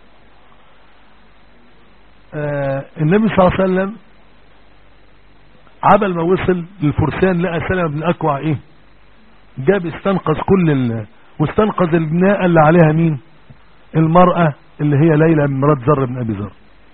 آه النبي صلى الله عليه وسلم عبل ما وصل للفرسان لقى سلمة بن الاكوع ايه جاب استنقذ كل ال... واستنقذ البناء اللي عليها مين المرأة اللي هي ليلى مرات زر بن ابي زر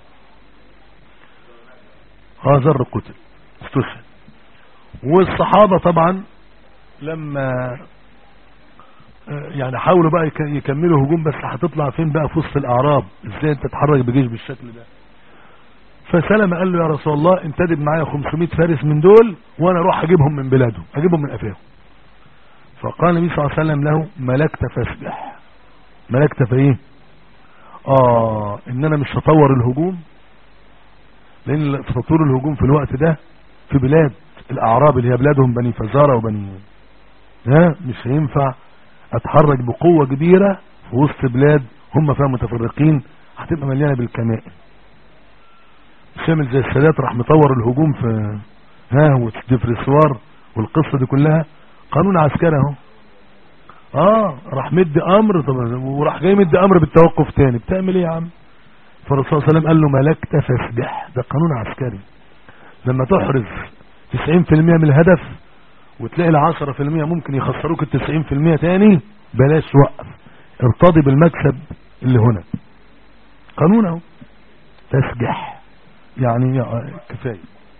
اه زر قتل استشهد والصحابة طبعا لما يعني حاولوا بقى يكملوا هجوم بس هتطلع فين بقى في وسط الاعراب ازاي انت تتحرك بجيش بالشكل ده فسلم قال له يا رسول الله انتدب معايا 500 فارس من دول وانا اروح اجيبهم من بلادهم اجيبهم من افاهم فقال النبي صلى الله عليه وسلم له ملكت فاسبح ملكت في ايه اه ان انا مش هطور الهجوم لان تطور الهجوم في الوقت ده في بلاد الاعراب اللي هي بلادهم بني فزارة وبني ها مش هينفع اتحرك بقوة كبيرة في وسط بلاد هم فيها متفرقين هتبقى مليانة بالكمائن شامل زي السادات راح مطور الهجوم في ها والدفرسوار والقصة دي كلها قانون عسكري اهو اه راح مد امر طب وراح جاي مد امر بالتوقف تاني بتعمل ايه يا عم فالرسول صلى الله عليه وسلم قال له ملكت فاسبح ده قانون عسكري لما تحرز 90% من الهدف وتلاقي ال 10% ممكن يخسروك ال 90% تاني بلاش وقف ارتضي بالمكسب اللي هنا قانون اهو تسجح يعني كفايه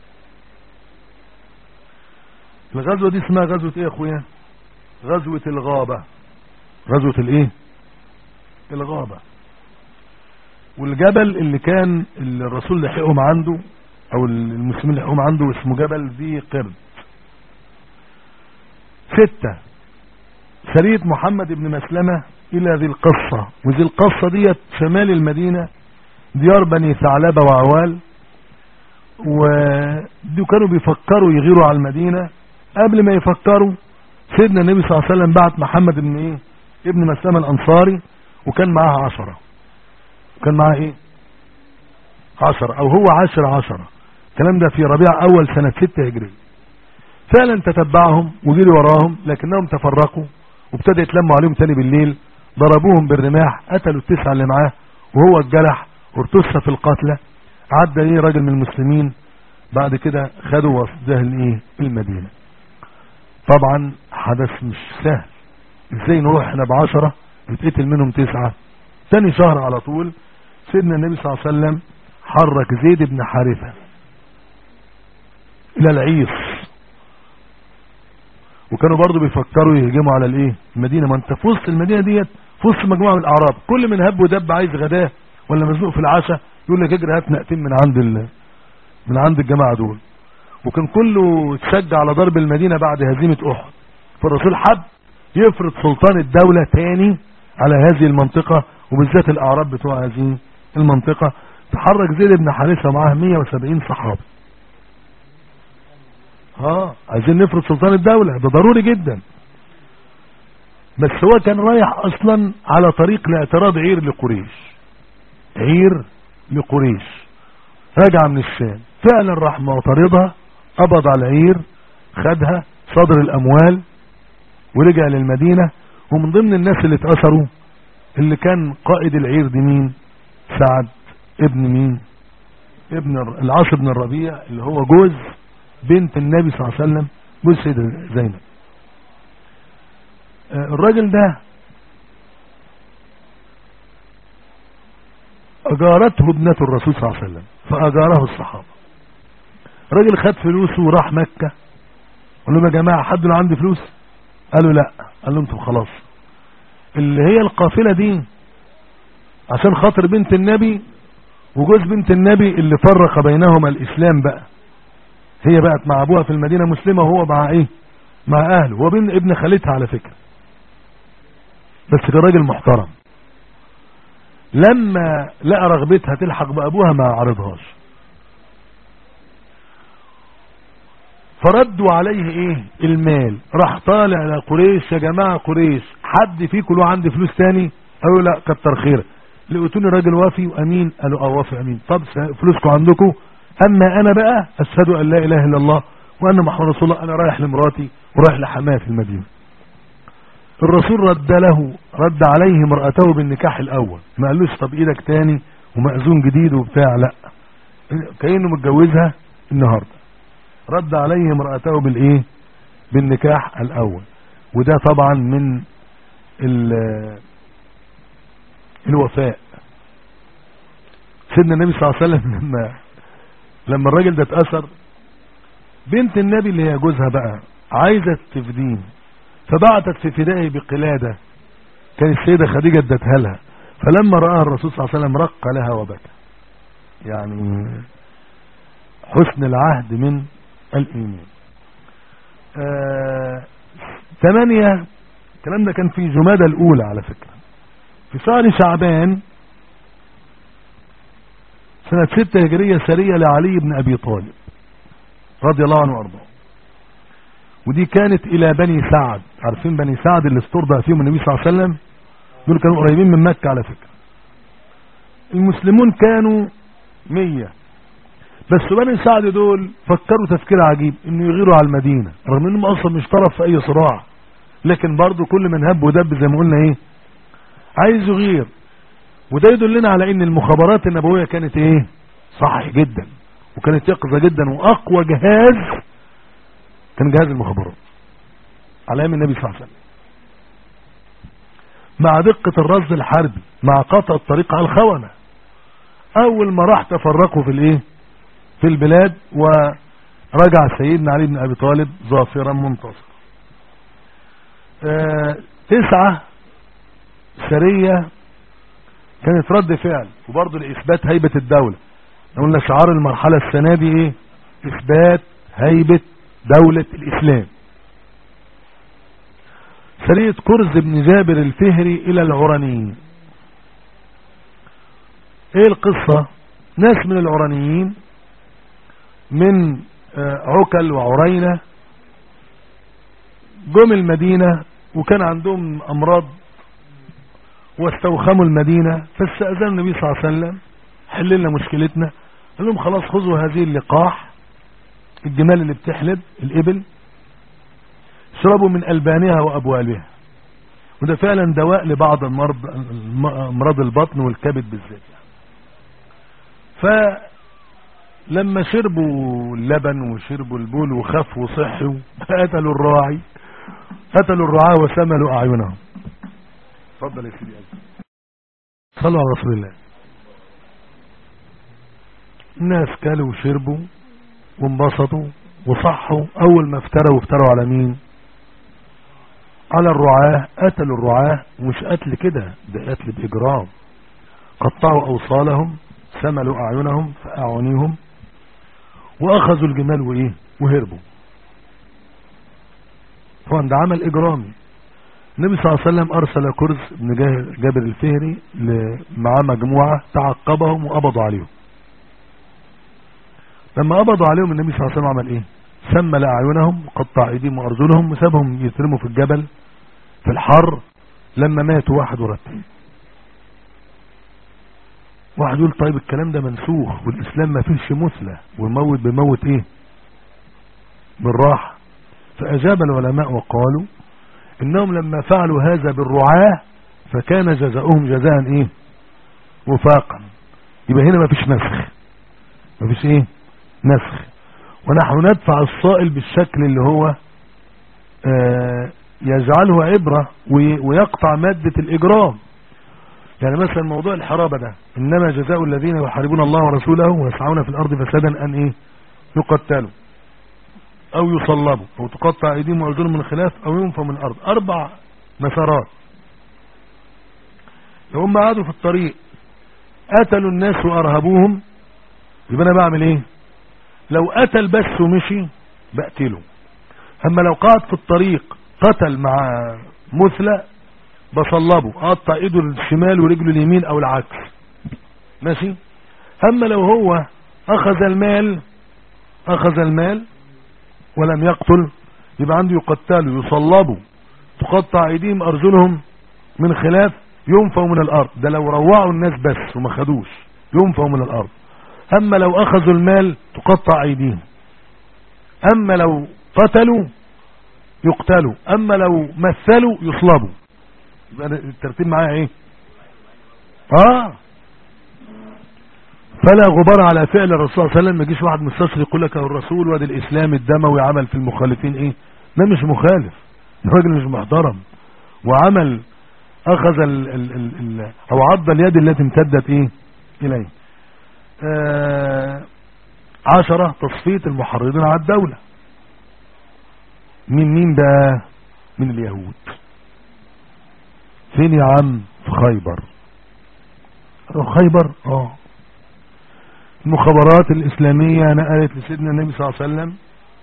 الغزوه دي اسمها غزوه ايه يا اخويا غزوه الغابه غزوه الايه الغابه والجبل اللي كان الرسول لحقهم عنده او المسلمين لحقهم عنده اسمه جبل ذي قرد ستة سرية محمد بن مسلمة الى ذي القصة وذي القصة ديت شمال المدينة ديار بني ثعلبة وعوال ودي كانوا بيفكروا يغيروا على المدينة قبل ما يفكروا سيدنا النبي صلى الله عليه وسلم بعت محمد بن ايه ابن مسلمة الانصاري وكان معاه عشرة كان معاه ايه عشرة او هو عشر عشرة الكلام ده في ربيع اول سنة ستة هجرية فعلا تتبعهم وجري وراهم لكنهم تفرقوا وابتدى يتلموا عليهم تاني بالليل ضربوهم بالرماح قتلوا التسعة اللي معاه وهو اتجرح وارتس في القتلى عدى ايه راجل من المسلمين بعد كده خدوا وصده الايه المدينة طبعا حدث مش سهل ازاي نروح احنا بعشرة يتقتل منهم تسعة تاني شهر على طول سيدنا النبي صلى الله عليه وسلم حرك زيد بن حارثة الى العيص وكانوا برضو بيفكروا يهجموا على الايه المدينة ما انت في وسط المدينة ديت في وسط مجموعة من الاعراب كل من هب ودب عايز غداه ولا مزنوق في العشاء يقول لك اجري هات نقتين من عند ال... من عند الجماعة دول وكان كله اتشجع على ضرب المدينة بعد هزيمة احد فالرسول حب يفرض سلطان الدولة تاني على هذه المنطقة وبالذات الاعراب بتوع هذه المنطقة تحرك زيد بن حارثة معاه 170 صحابي اه عايزين نفرض سلطان الدولة ده ضروري جدا بس هو كان رايح اصلا على طريق لاعتراض عير لقريش عير لقريش راجع من الشام فعلا راح معترضها قبض على العير خدها صدر الاموال ورجع للمدينة ومن ضمن الناس اللي اتأثروا اللي كان قائد العير دي مين سعد ابن مين ابن العاص بن الربيع اللي هو جوز بنت النبي صلى الله عليه وسلم جوز سيدة زينب الراجل ده أجارته ابنة الرسول صلى الله عليه وسلم فأجاره الصحابة الراجل خد فلوسه وراح مكة قال لهم يا جماعة حد اللي عنده فلوس قالوا لا قال لهم طب خلاص اللي هي القافلة دي عشان خاطر بنت النبي وجوز بنت النبي اللي فرق بينهما الإسلام بقى هي بقت مع أبوها في المدينة مسلمة وهو مع إيه مع أهله هو بين ابن خالتها على فكرة بس كان راجل محترم لما لقى رغبتها تلحق بأبوها ما عرضهاش فردوا عليه ايه المال راح طالع على قريش يا جماعة قريش حد فيكم له عندي فلوس تاني قالوا لا كتر خير لقيتوني راجل وافي وامين قالوا اه وافي امين طب فلوسكم عندكم اما انا بقى اشهد ان لا اله الا الله وان محمد رسول الله انا رايح لمراتي ورايح لحماه في المدينة الرسول رد له رد عليه مرأته بالنكاح الاول ما قالوش طب ايدك تاني ومأذون جديد وبتاع لا كأنه متجوزها النهاردة رد عليه مرأته بالايه بالنكاح الاول وده طبعا من الوفاء سيدنا النبي صلى الله عليه وسلم لما لما الراجل ده اتأثر بنت النبي اللي هي جوزها بقى عايزة تفدين فبعتت في فدائه بقلادة كان السيدة خديجة ادتها لها فلما رآها الرسول صلى الله عليه وسلم رق لها وبكى يعني حسن العهد من الإيمان آه ثمانية الكلام ده كان في جمادة الأولى على فكرة في شهر شعبان سنة ستة هجرية سرية لعلي بن أبي طالب رضي الله عنه وأرضاه ودي كانت إلى بني سعد عارفين بني سعد اللي استرضى فيهم النبي صلى الله عليه وسلم دول كانوا قريبين من مكة على فكرة المسلمون كانوا مية بس بني سعد دول فكروا تفكير عجيب انه يغيروا على المدينة رغم انهم اصلا مش طرف في اي صراع لكن برضو كل من هب ودب زي ما قلنا ايه عايز يغير وده يدلنا على ان المخابرات النبوية كانت ايه صح جدا وكانت يقظة جدا واقوى جهاز كان جهاز المخابرات على ايام النبي صلى الله عليه وسلم مع دقة الرصد الحربي مع قطع الطريق على الخونة اول ما راح تفرقوا في الايه في البلاد ورجع سيدنا علي بن ابي طالب ظافرا منتصرا آه تسعة سرية كانت رد فعل وبرضه لإثبات هيبة الدولة قلنا شعار المرحلة السنة دي ايه إثبات هيبة دولة الإسلام سرية كرز بن جابر الفهري إلى العرانيين ايه القصة ناس من العرانيين من عكل وعرينة جم المدينة وكان عندهم أمراض واستوخموا المدينة فاستأذن النبي صلى الله عليه وسلم حل لنا مشكلتنا قال لهم خلاص خذوا هذه اللقاح الجمال اللي بتحلب الإبل اشربوا من ألبانها وأبوالها وده فعلا دواء لبعض المرض امراض البطن والكبد بالذات فلما شربوا اللبن وشربوا البول وخفوا وصحوا قتلوا الراعي قتلوا الرعاة وسملوا أعينهم اتفضل يا سيدي صلوا على رسول الله الناس كلوا وشربوا وانبسطوا وصحوا اول ما افتروا افتروا على مين على الرعاة قتلوا الرعاة ومش قتل كده ده قتل باجرام قطعوا اوصالهم سملوا اعينهم في اعينهم واخذوا الجمال وايه وهربوا طبعا ده عمل اجرامي النبي صلى الله عليه وسلم ارسل كرز بن جابر الفهري معاه مجموعة تعقبهم وقبضوا عليهم لما قبضوا عليهم النبي صلى الله عليه وسلم عمل ايه سمل اعينهم وقطع ايديهم وارجلهم وسابهم يترموا في الجبل في الحر لما ماتوا واحد ورتين واحد يقول طيب الكلام ده منسوخ والاسلام ما فيهش مثلى والموت بموت ايه بالراحة فاجاب العلماء وقالوا انهم لما فعلوا هذا بالرعاة فكان جزاؤهم جزاء ايه وفاقا يبقى هنا ما فيش نسخ ما فيش ايه نسخ ونحن ندفع الصائل بالشكل اللي هو آه يجعله عبرة ويقطع مادة الإجرام يعني مثلا موضوع الحرابة ده إنما جزاء الذين يحاربون الله ورسوله ويسعون في الأرض فسادا أن إيه يقتلوا أو يصلبوا أو تقطع أيديهم وأرجلهم من خلاف أو ينفوا من الأرض أربع مسارات لو هم قعدوا في الطريق قتلوا الناس وأرهبوهم يبقى أنا بعمل إيه لو قتل بس ومشي بقتله أما لو قعد في الطريق قتل مع مثلى بصلبه اقطع ايده الشمال ورجله اليمين او العكس ماشي اما لو هو اخذ المال اخذ المال ولم يقتل يبقى عنده يقتلوا يصلبوا تقطع ايديهم ارجلهم من خلاف ينفوا من الارض ده لو روعوا الناس بس وما خدوش ينفوا من الارض اما لو اخذوا المال تقطع ايديهم اما لو قتلوا يقتلوا اما لو مثلوا يصلبوا يبقى الترتيب معايا ايه اه فلا غبار على فعل الرسول صلى الله عليه وسلم ما يجيش واحد مستصري يقول لك الرسول وادي الاسلام الدموي عمل في المخالفين ايه ده مش مخالف الراجل مش محترم وعمل اخذ ال ال ال ال او عض اليد التي امتدت ايه اليه آه عشرة تصفية المحرضين على الدولة من مين بقى من اليهود فين يا عم في خيبر خيبر اه المخابرات الاسلامية نقلت لسيدنا النبي صلى الله عليه وسلم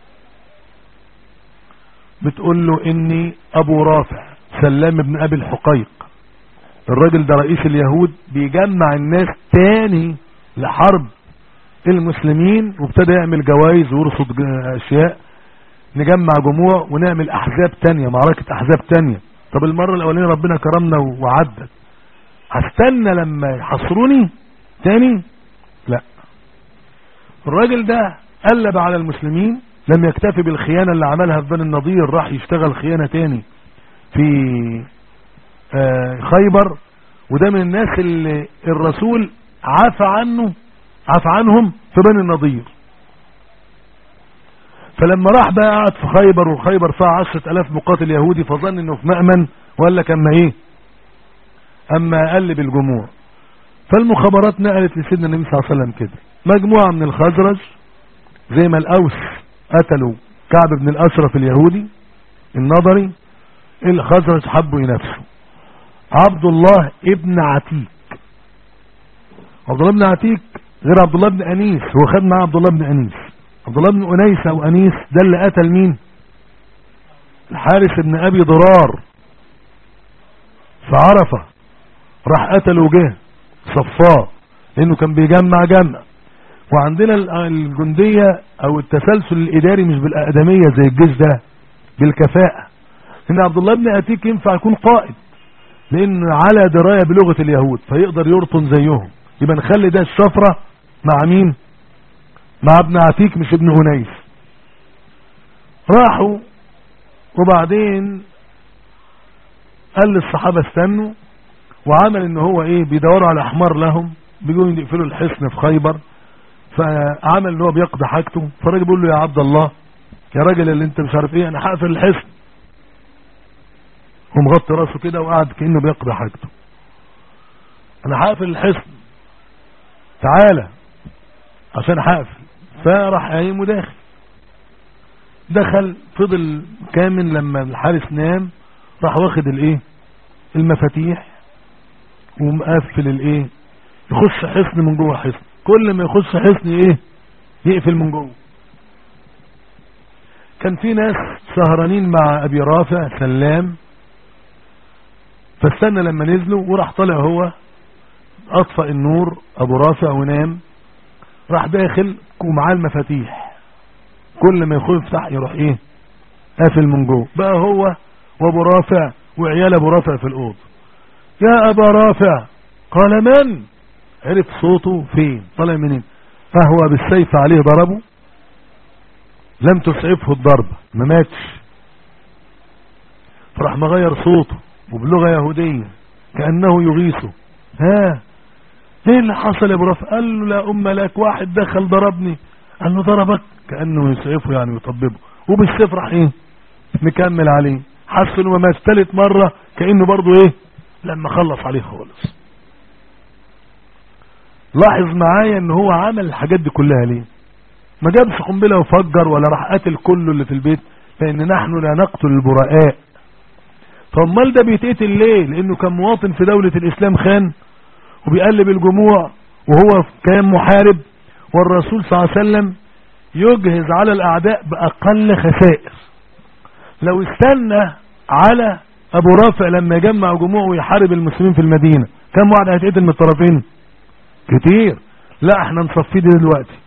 بتقول له اني ابو رافع سلام بن ابي الحقيق الراجل ده رئيس اليهود بيجمع الناس تاني لحرب المسلمين وابتدى يعمل جوائز ويرصد اشياء نجمع جموع ونعمل احزاب تانية معركة احزاب تانية طب المرة الاولانية ربنا كرمنا وعدت هستنى لما يحصروني تاني لا الراجل ده قلب على المسلمين لم يكتفي بالخيانة اللي عملها في بني النضير راح يشتغل خيانة تاني في آه خيبر وده من الناس اللي الرسول عفى عنه عفى عنهم في بني النضير فلما راح بقى قعد في خيبر وخيبر فيها عشرة الاف مقاتل يهودي فظن انه في مأمن وقال لك اما ايه اما قلب الجموع فالمخابرات نقلت لسيدنا النبي صلى الله عليه وسلم كده مجموعة من الخزرج زي ما الاوس قتلوا كعب بن الاشرف اليهودي النظري الخزرج حبوا ينافسوا عبد الله ابن عتيك عبد الله بن عتيك غير عبد الله بن انيس هو خد معاه عبد الله بن انيس عبد الله بن انيس او انيس ده اللي قتل مين الحارس بن ابي ضرار في عرفة راح قتل وجه صفاه لانه كان بيجمع جمع وعندنا الجندية او التسلسل الاداري مش بالاقدمية زي الجيش ده بالكفاءة ان عبد الله بن اتيك ينفع يكون قائد لان على دراية بلغة اليهود فيقدر يرطن زيهم يبقى نخلي ده الشفرة مع مين مع ابن عتيك مش ابن هنيس راحوا وبعدين قال للصحابة استنوا وعمل ان هو ايه بيدوروا على احمار لهم بيقولوا يقفلوا الحصن في خيبر فعمل ان هو بيقضي حاجته فالراجل بيقول له يا عبد الله يا راجل اللي انت مش عارف ايه انا هقفل الحصن ومغطي راسه كده وقعد كانه بيقضي حاجته انا هقفل الحصن تعالى عشان هقفل فراح قايم وداخل دخل فضل كامل لما الحارس نام راح واخد الايه المفاتيح ومقفل الايه يخش حصن من جوه حصن كل ما يخش حصن ايه يقفل من جوه كان في ناس سهرانين مع ابي رافع سلام فاستنى لما نزلوا وراح طالع هو اطفأ النور ابو رافع ونام راح داخل ومعاه المفاتيح كل ما يخش يفتح يروح ايه قافل من جوه بقى هو وابو رافع وعيال ابو رافع في الاوضه يا ابا رافع قال من عرف صوته فين طلع منين فهو بالسيف عليه ضربه لم تسعفه الضربة ما ماتش فراح مغير صوته وبلغة يهودية كأنه يغيثه ها ايه اللي حصل يا ابو رافع قال له لا ام لك واحد دخل ضربني قال له ضربك كأنه يسعفه يعني يطببه وبالسيف راح ايه مكمل عليه حس انه ما مات تالت مرة كأنه برضه ايه لما خلص عليه خالص لاحظ معايا ان هو عمل الحاجات دي كلها ليه ما جابش قنبله وفجر ولا راح قتل كله اللي في البيت لان نحن لا نقتل البراء فامال ده بيتقتل ليه لانه كان مواطن في دولة الاسلام خان وبيقلب الجموع وهو كان محارب والرسول صلى الله عليه وسلم يجهز على الاعداء باقل خسائر لو استنى على ابو رافع لما يجمع جموع ويحارب المسلمين في المدينة كم واحد هيتقتل من الطرفين كتير لا احنا نصفيه دي دلوقتي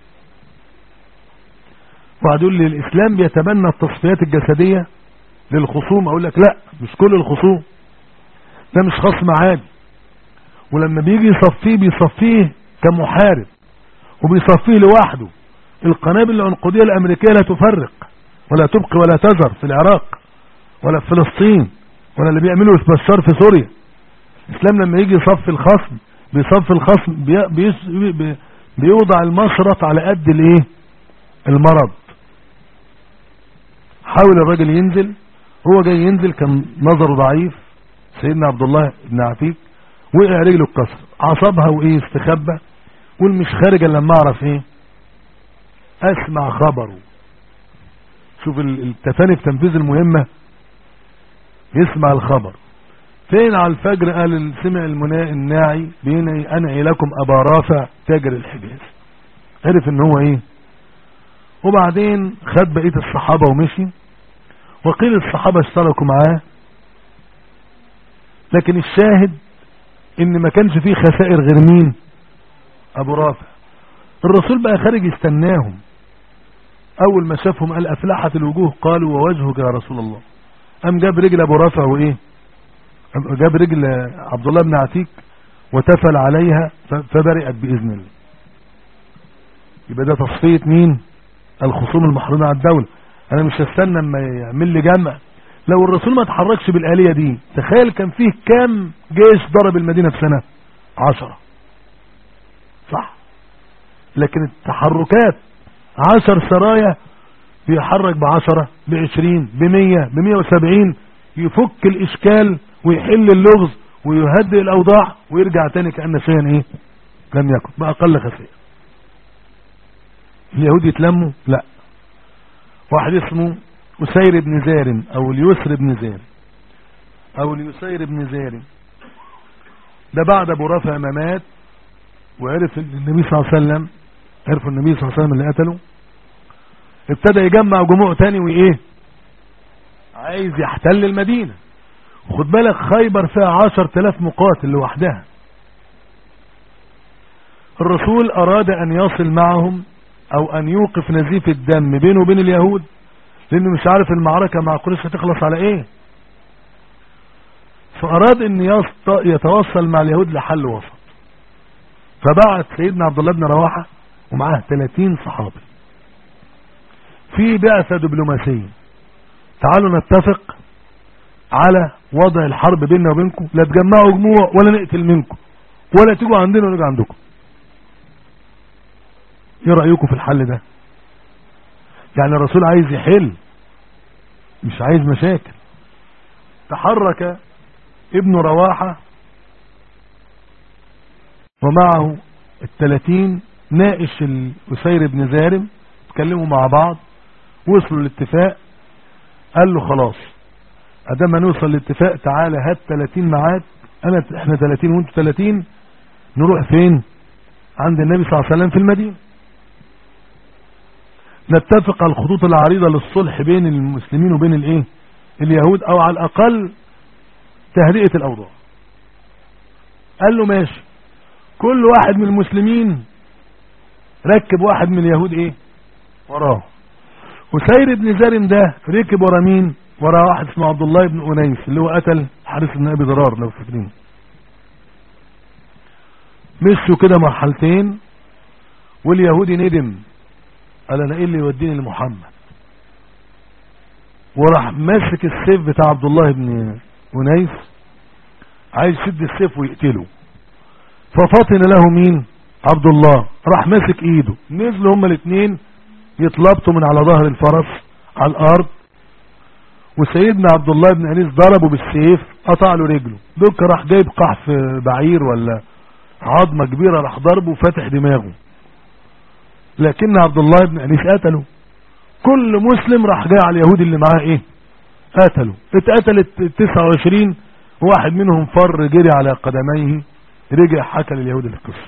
وقعد يقول لي الاسلام بيتبنى التصفيات الجسدية للخصوم اقول لك لا مش كل الخصوم ده مش خصم عادي ولما بيجي يصفيه بيصفيه كمحارب وبيصفيه لوحده القنابل العنقودية الامريكية لا تفرق ولا تبقي ولا تذر في العراق ولا في فلسطين ولا اللي بيعملوا في بشار في سوريا الاسلام لما يجي يصفي الخصم بيصفي الخصم بي بي بيوضع المشرط على قد الايه المرض حاول الراجل ينزل هو جاي ينزل كان نظره ضعيف سيدنا عبد الله بن عتيق وقع رجله اتكسر عصبها وايه استخبى قول مش خارج الا لما اعرف ايه اسمع خبره شوف التفاني في تنفيذ المهمة يسمع الخبر فين على الفجر قال سمع المناء الناعي بيني انعي لكم ابا رافع تاجر الحجاز عرف ان هو ايه وبعدين خد بقية الصحابة ومشي وقيل الصحابة اشتركوا معاه لكن الشاهد ان ما كانش فيه خسائر غير مين ابو رافع الرسول بقى خارج يستناهم اول ما شافهم قال افلحت الوجوه قالوا ووجهك يا رسول الله قام جاب رجل ابو رافع وايه جاب رجل عبد الله بن عتيق وتفل عليها فبرئت باذن الله يبقى ده تصفيه مين الخصوم المحرومه على الدوله انا مش هستنى اما يعمل لي جمع لو الرسول ما اتحركش بالآلية دي تخيل كان فيه كام جيش ضرب المدينة في سنة عشرة صح لكن التحركات عشر سرايا بيحرك بعشرة بعشرين بمية بمية وسبعين يفك الاشكال ويحل اللغز ويهدئ الاوضاع ويرجع تاني كأن شيئا ايه لم يكن بأقل خسائر اليهود يتلموا لا واحد اسمه أسير بن زار او اليسر بن زار او اليسير بن زار ده بعد ابو رافع ما مات وعرف النبي صلى الله عليه وسلم عرفوا النبي صلى الله عليه وسلم اللي قتله ابتدى يجمع جموع تاني وايه عايز يحتل المدينة وخد بالك خيبر فيها عشر تلاف مقاتل لوحدها الرسول اراد ان يصل معهم او ان يوقف نزيف الدم بينه وبين اليهود لانه مش عارف المعركة مع قريش هتخلص على ايه فاراد ان يتوصل مع اليهود لحل وسط فبعت سيدنا عبد الله بن رواحة ومعاه 30 صحابي في بعثة دبلوماسية تعالوا نتفق على وضع الحرب بيننا وبينكم لا تجمعوا جموع ولا نقتل منكم ولا تيجوا عندنا ونيجي عندكم ايه رأيكم في الحل ده يعني الرسول عايز يحل مش عايز مشاكل تحرك ابن رواحة ومعه الثلاثين ناقش الأسير بن زارم اتكلموا مع بعض وصلوا لاتفاق قال له خلاص ادام نوصل لاتفاق تعالى هات 30 معاك انا احنا 30 وانتوا 30 نروح فين عند النبي صلى الله عليه وسلم في المدينة نتفق على الخطوط العريضة للصلح بين المسلمين وبين الايه اليهود او على الاقل تهدئة الاوضاع قال له ماشي كل واحد من المسلمين ركب واحد من اليهود ايه وراه وسير بن زارم ده ركب ورا مين ورا واحد اسمه عبد الله بن أنيس اللي هو قتل حارس بن ابي ضرار لو فاكرين مشوا كده مرحلتين واليهودي ندم قال انا ايه اللي يوديني لمحمد وراح ماسك السيف بتاع عبد الله بن انيس عايز يشد السيف ويقتله ففطن له مين عبد الله راح ماسك ايده نزلوا هما الاثنين يتلبطوا من على ظهر الفرس على الارض وسيدنا عبد الله بن انيس ضربه بالسيف قطع له رجله دوك راح جايب قحف بعير ولا عظمه كبيره راح ضربه وفتح دماغه لكن عبد الله بن انيس قتله كل مسلم راح جاي على اليهودي اللي معاه ايه قتله اتقتلت 29 واحد منهم فر جري على قدميه رجع حكى لليهود القصة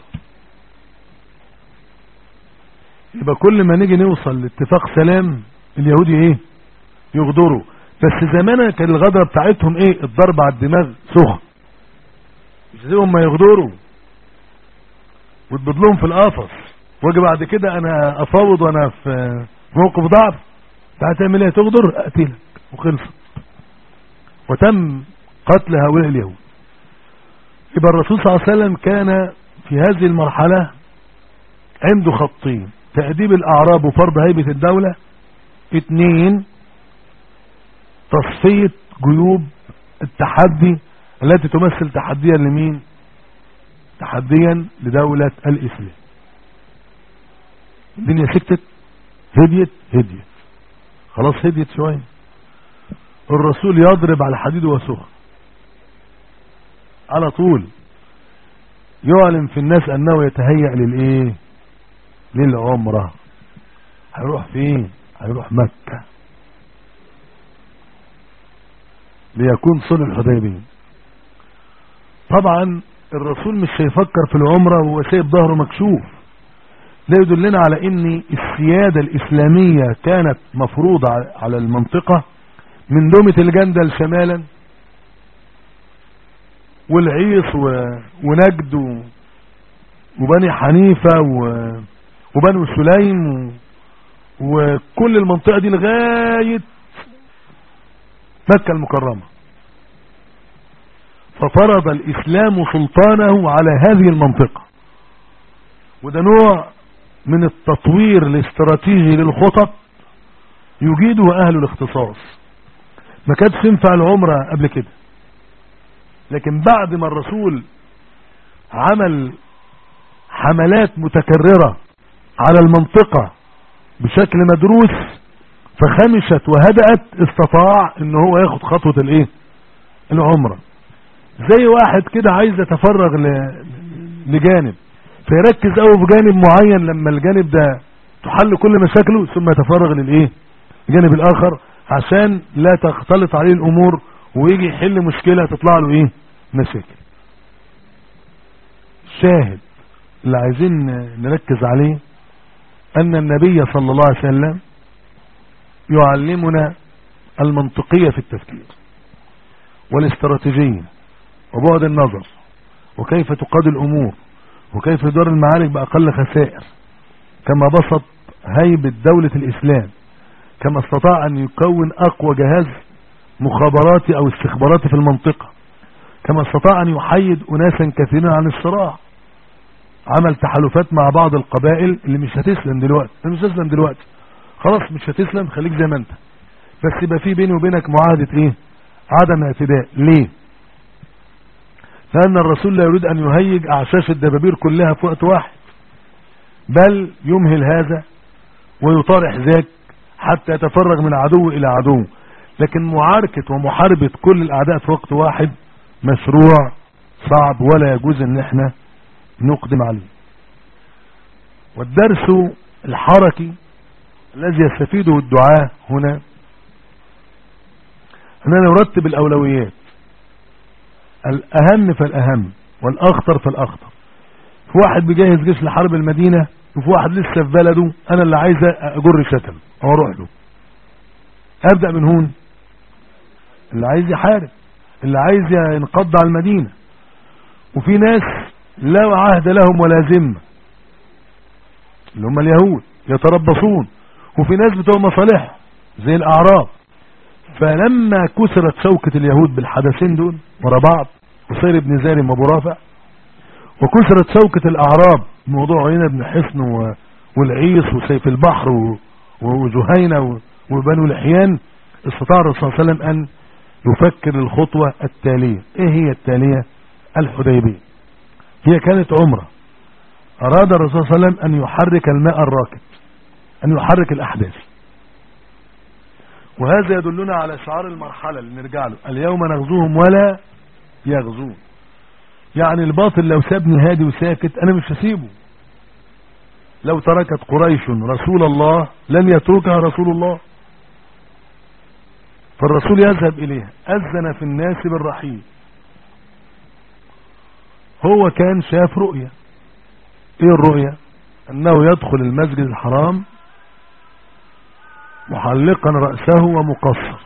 يبقى كل ما نيجي نوصل لاتفاق سلام اليهودي ايه يغدروا بس زمان كان الغدرة بتاعتهم ايه الضرب على الدماغ سخن مش زيهم ما يغدروا وتبضلهم في القفص واجي بعد كده انا افاوض وانا في موقف ضعف تعال تعمل ايه تغدر اقتلك وخلصت وتم قتل هؤلاء اليهود يبقى الرسول صلى الله عليه وسلم كان في هذه المرحلة عنده خطين تأديب الأعراب وفرض هيبة الدولة اثنين تصفية جيوب التحدي التي تمثل تحديا لمين تحديا لدولة الإسلام الدنيا سكتت هديت هديت خلاص هديت شوية الرسول يضرب على حديد وسخن على طول يعلم في الناس انه يتهيأ للايه للعمرة هيروح فين هيروح مكة ليكون صلح الحديبية طبعا الرسول مش هيفكر في العمرة وهو سايب ظهره مكشوف ده يدلنا على ان السيادة الاسلامية كانت مفروضة على المنطقة من دومة الجندل شمالا والعيص و... ونجد و... وبني حنيفة و... وبنو سليم و... وكل المنطقة دي لغاية مكة المكرمة ففرض الإسلام سلطانه على هذه المنطقة وده نوع من التطوير الاستراتيجي للخطط يجيده أهل الاختصاص ما كانتش تنفع العمرة قبل كده لكن بعد ما الرسول عمل حملات متكررة على المنطقة بشكل مدروس فخمشت وهدأت استطاع ان هو ياخد خطوة الايه العمرة زي واحد كده عايز يتفرغ لجانب فيركز قوي في جانب معين لما الجانب ده تحل كل مشاكله ثم يتفرغ للايه الجانب الاخر عشان لا تختلط عليه الامور ويجي يحل مشكلة تطلع له ايه مشاكل شاهد اللي عايزين نركز عليه ان النبي صلى الله عليه وسلم يعلمنا المنطقية في التفكير والاستراتيجية وبعد النظر وكيف تقاد الامور وكيف يدار المعارك باقل خسائر كما بسط هيبة دولة الاسلام كما استطاع ان يكون اقوى جهاز مخابراتي او استخباراتي في المنطقة كما استطاع ان يحيد اناسا كثيرين عن الصراع عمل تحالفات مع بعض القبائل اللي مش هتسلم دلوقتي اللي مش هتسلم دلوقتي خلاص مش هتسلم خليك زي ما انت بس يبقى في بيني وبينك معاهدة ايه عدم اعتداء ليه لان الرسول لا يريد ان يهيج اعشاش الدبابير كلها في وقت واحد بل يمهل هذا ويطارح ذاك حتى يتفرغ من عدو الى عدو لكن معاركة ومحاربة كل الاعداء في وقت واحد مشروع صعب ولا يجوز ان احنا نقدم عليه والدرس الحركي الذي يستفيده الدعاة هنا أننا نرتب الأولويات الأهم فالأهم والأخطر فالأخطر في واحد بيجهز جيش لحرب المدينة وفي واحد لسه في بلده أنا اللي عايز أجر شتم أو أروح له أبدأ من هون اللي عايز يحارب اللي عايز ينقض على المدينة وفي ناس لا عهد لهم ولا ذمه اللي هم اليهود يتربصون وفي ناس بتوع مصالح زي الاعراب فلما كسرت شوكة اليهود بالحدثين دول ورا بعض وصير ابن زارم وابو رافع وكسرت شوكة الاعراب موضوع عينة بن حصن و- والعيس وسيف البحر و- وجهينة و- وبنو الحيان استطاع الرسول صلى الله عليه وسلم ان يفكر الخطوة التالية ايه هي التالية الحديبية هي كانت عمرة اراد الرسول صلى الله عليه وسلم ان يحرك الماء الراكد ان يحرك الاحداث وهذا يدلنا على شعار المرحلة اللي نرجع له اليوم نغزوهم ولا يغزون يعني الباطل لو سابني هادي وساكت انا مش هسيبه لو تركت قريش رسول الله لن يتركها رسول الله فالرسول يذهب اليها اذن في الناس بالرحيل هو كان شاف رؤية ايه الرؤية انه يدخل المسجد الحرام محلقا رأسه ومقصر